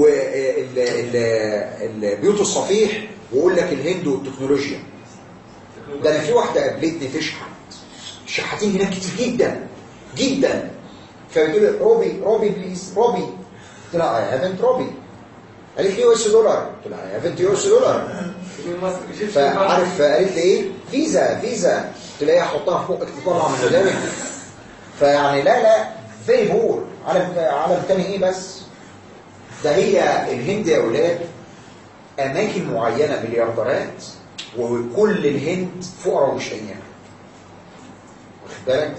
والبيوت الصفيح ويقول لك الهند والتكنولوجيا ده انا في واحده قابلتني تشحت الشحاتين هناك كتير جدا جدا فبتقول لي روبي روبي بليز روبي قلت لها اي هافنت روبي قالت لي يو اس دولار قلت لها اي هافنت يو اس دولار من مصر مش فعارف قالت لي ايه فيزا فيزا تلاقيها احطها في بقك تطلع من قدامك فيعني لا لا فيري بور عالم عالم تاني ايه بس ده هي الهند يا اولاد اماكن معينه مليارديرات وكل الهند فقراء ومش لاقيين ياكلوا. واخد بالك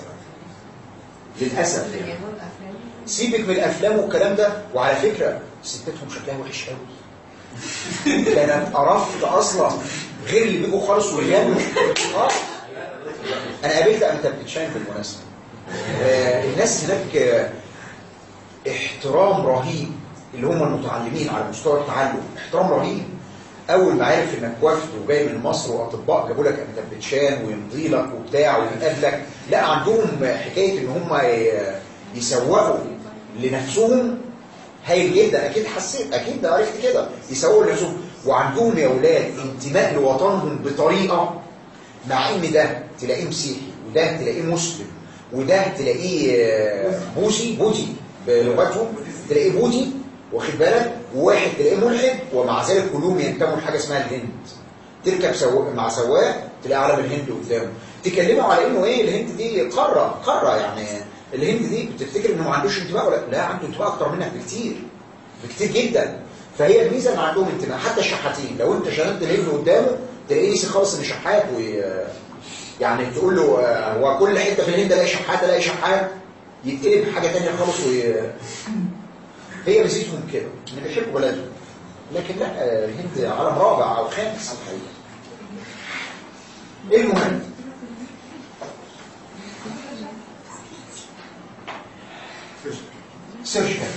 للاسف يعني اليابان افلام سيبك من الافلام والكلام ده وعلى فكره ستاتهم شكلها وحش قوي ده انا اتقرفت اصلا غير اللي بيجوا خالص ويغنوا اه انا قابلت انت بتتشاين بالمناسبه آه الناس هناك آه احترام رهيب اللي هم المتعلمين على مستوى التعلم احترام رهيب اول ما عرف انك وفد وجاي من مصر واطباء جابوا لك انت بتشان ويمضي لك وبتاع ويقابلك لا عندهم حكايه ان هم ي- يسوقوا لنفسهم هايل جدا اكيد حسيت اكيد عرفت كده يسوقوا لنفسهم وعندهم يا اولاد انتماء لوطنهم بطريقه مع ان ده تلاقيه مسيحي وده تلاقيه مسلم وده تلاقيه آه، بوذي بوذي بلغتهم تلاقيه بوذي واخد بالك وواحد تلاقيه ملحد ومع ذلك كلهم ينتموا لحاجه اسمها الهند تركب سواق مع سواق تلاقي علم الهند قدامه تكلموا على انه ايه الهند دي قاره قاره يعني الهند دي بتفتكر انه ما عندوش انتماء ولا لا عنده انتماء اكتر منك بكتير بكتير جدا فهي الميزه ان عندهم انتماء حتى الشحاتين لو انت شغلت الهند قدامه تلاقيه نسي خالص ان شحات وي... يعني تقول له آه، هو كل حته في الهند الاقي شحات الاقي شحات يتقلب حاجه ثانيه خالص وي... هي ميزتهم كده ان بيحبوا بلدهم لكن لا آه، الهند عالم رابع او خامس الحقيقه المهم سيرجيكال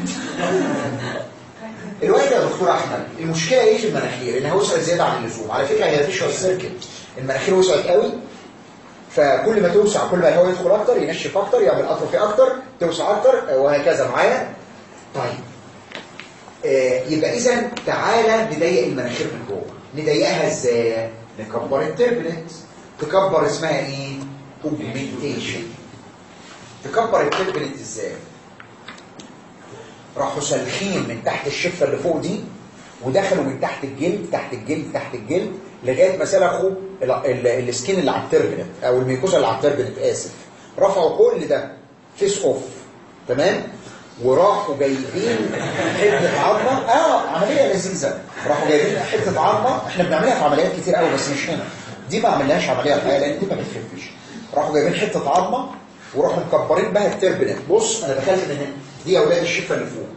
الوقت يا دكتور احمد المشكله ايه في المناخير انها وسعت زياده عن اللزوم على فكره هي فيشوال سيركل المناخير وسعت قوي فكل ما توسع كل ما الهواء يدخل اكتر ينشف اكتر يعمل اتروفي اكتر توسع اكتر آه، وهكذا معايا طيب آه، يبقى اذا تعالى نضيق المناخير من جوه نضيقها ازاي نكبر التربلت تكبر اسمها ايه اوجمنتيشن تكبر التربلت ازاي راحوا سالخين من تحت الشفه اللي فوق دي ودخلوا من تحت الجلد تحت الجلد تحت الجلد لغايه ما سلخوا ال- ال- السكين اللي على التربلت او الميكوزا اللي على التربلت اسف رفعوا كل ده فيس اوف تمام وراحوا جايبين حته عظمه اه عمليه لذيذه راحوا جايبين حته عظمه احنا بنعملها في عمليات كتير قوي بس مش هنا دي ما عملناش عمليه الحقيقه لان دي ما بتخفش راحوا جايبين حته عظمه وراحوا مكبرين بها التربلت بص انا دخلت من هنا دي اولاد الشفه اللي فوق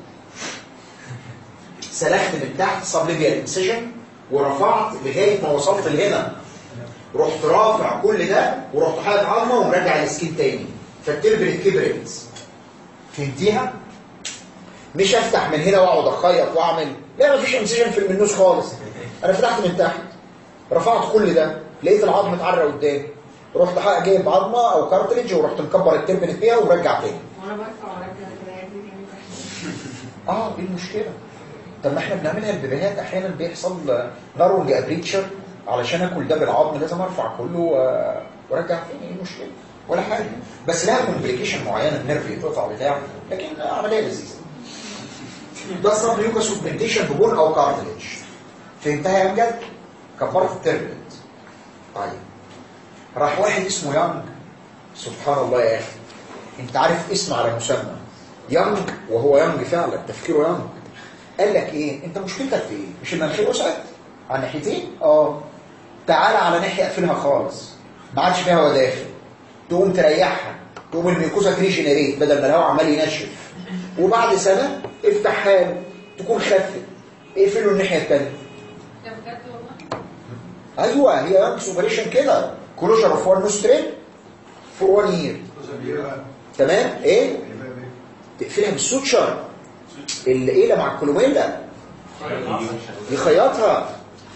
سلخت من تحت سبليفيال انسيجن ورفعت لغايه ما وصلت لهنا رحت رافع كل ده ورحت حاطط عظمه ومرجع السكين تاني فالتربلت كبرت فهمتيها؟ مش افتح من هنا واقعد اخيط واعمل لا مفيش انسيجن في المنوس خالص انا فتحت من تحت رفعت كل ده لقيت العظم اتعرى قدامي رحت حق جايب عظمه او كارتريج ورحت مكبر التربلت فيها ومرجع تاني وانا برفع وارجع كده يعني اه ايه المشكله طب ما احنا بنعملها البيبيهات احيانا بيحصل نارونج ابريتشر علشان اكل ده بالعظم لازم ارفع كله و- وارجع تاني ايه المشكله ولا حاجه بس لها كومبليكيشن معينه النيرف يتقطع بتاع لكن عمليه لذيذه ده سب ميوكس اوجمنتيشن ببون او كارتليج فهمتها يا امجد كبرت التربلت طيب راح واحد اسمه يانج سبحان الله يا اخي انت عارف اسم على مسمى يانج وهو يانج فعلا تفكيره يانج قال لك ايه انت مشكلتك في ايه مش المناخير وسعت على ناحيتين اه تعالى على ناحيه اقفلها خالص ما عادش فيها هوا داخل تقوم تريحها تقوم الميكوزا تريجنريت بدل ما الهواء عمال ينشف وبعد سنه افتحها له تكون خفت اقفله الناحيه الثانيه ده بجد والله ايوه هي يانج اوبريشن كده كلوجر اوف وان نوستريل فور وان يير تمام ايه تقفلها بالسوتشر الإيلة مع الكولوميلا يخيطها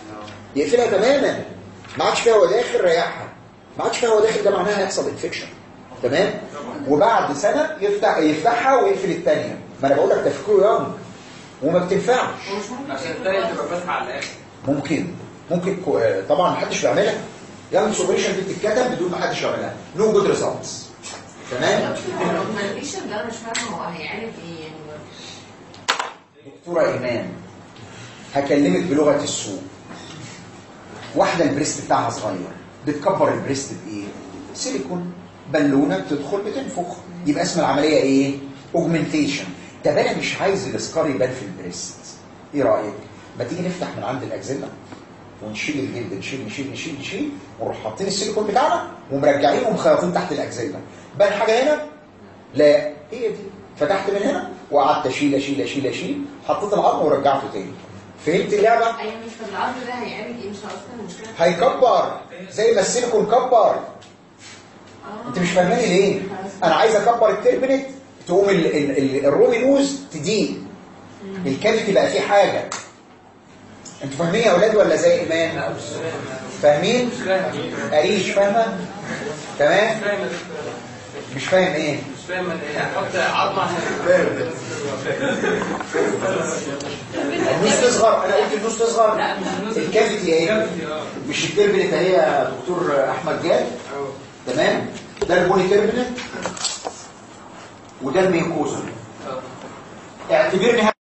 يقفلها تماما ما عادش فيها هو داخل ريحها ما عادش فيها هو داخل ده معناها هيحصل انفكشن تمام وبعد سنه يفتح يفتحها ويقفل الثانيه ما انا بقول لك تفكيره يوم وما بتنفعش عشان التانية تبقى فاتحة على الآخر ممكن ممكن كو- آه، طبعا محدش بيعملها يانج سوبريشن دي بتتكتب بدون ما حدش يعملها نو جود ريزلتس تمام البيشنت ده انا مش فاهمه هو هيعالج ايه يعني دكتوره ايمان هكلمك بلغه السوق واحده البريست بتاعها صغير بتكبر البريست بايه سيليكون بالونه بتدخل بتنفخ يبقى اسم العمليه ايه اوجمنتيشن طب انا مش عايز الاسكار يبان في البريست ايه رايك ما تيجي نفتح من عند الاكزيلا ونشيل الجلد نشيل نشيل نشيل نشيل ونروح حاطين السيليكون بتاعنا ومرجعين ومخيطين تحت الاكزيلا بان حاجه هنا لا هي دي فتحت من هنا وقعدت اشيل اشيل اشيل اشيل حطيت العظم ورجعته تاني فهمت اللعبه ايوه مش في العرض ده هيعالج ايه مش اصلا المشكله هيكبر زي ما السيليكون كبر آه. انت مش فاهماني ليه انا عايز اكبر التربنت تقوم ال ال ال الروبي نوز تضيق الكافيتي بقى فيه حاجه انتوا فاهمين يا اولاد ولا زي ايمان فاهمين مش فاهم قريش فاهمه تمام مش فاهم يا دكتور. مش فاهم ايه مش فاهم ان ايه احط عظمة عشان النص تصغر انا قلت النص تصغر الكافيتي ايه كافيتي، اه مش التربنت اهي يا دكتور احمد جاد اه تمام ده البوني تربنت وده الميوكوزا اه اعتبرني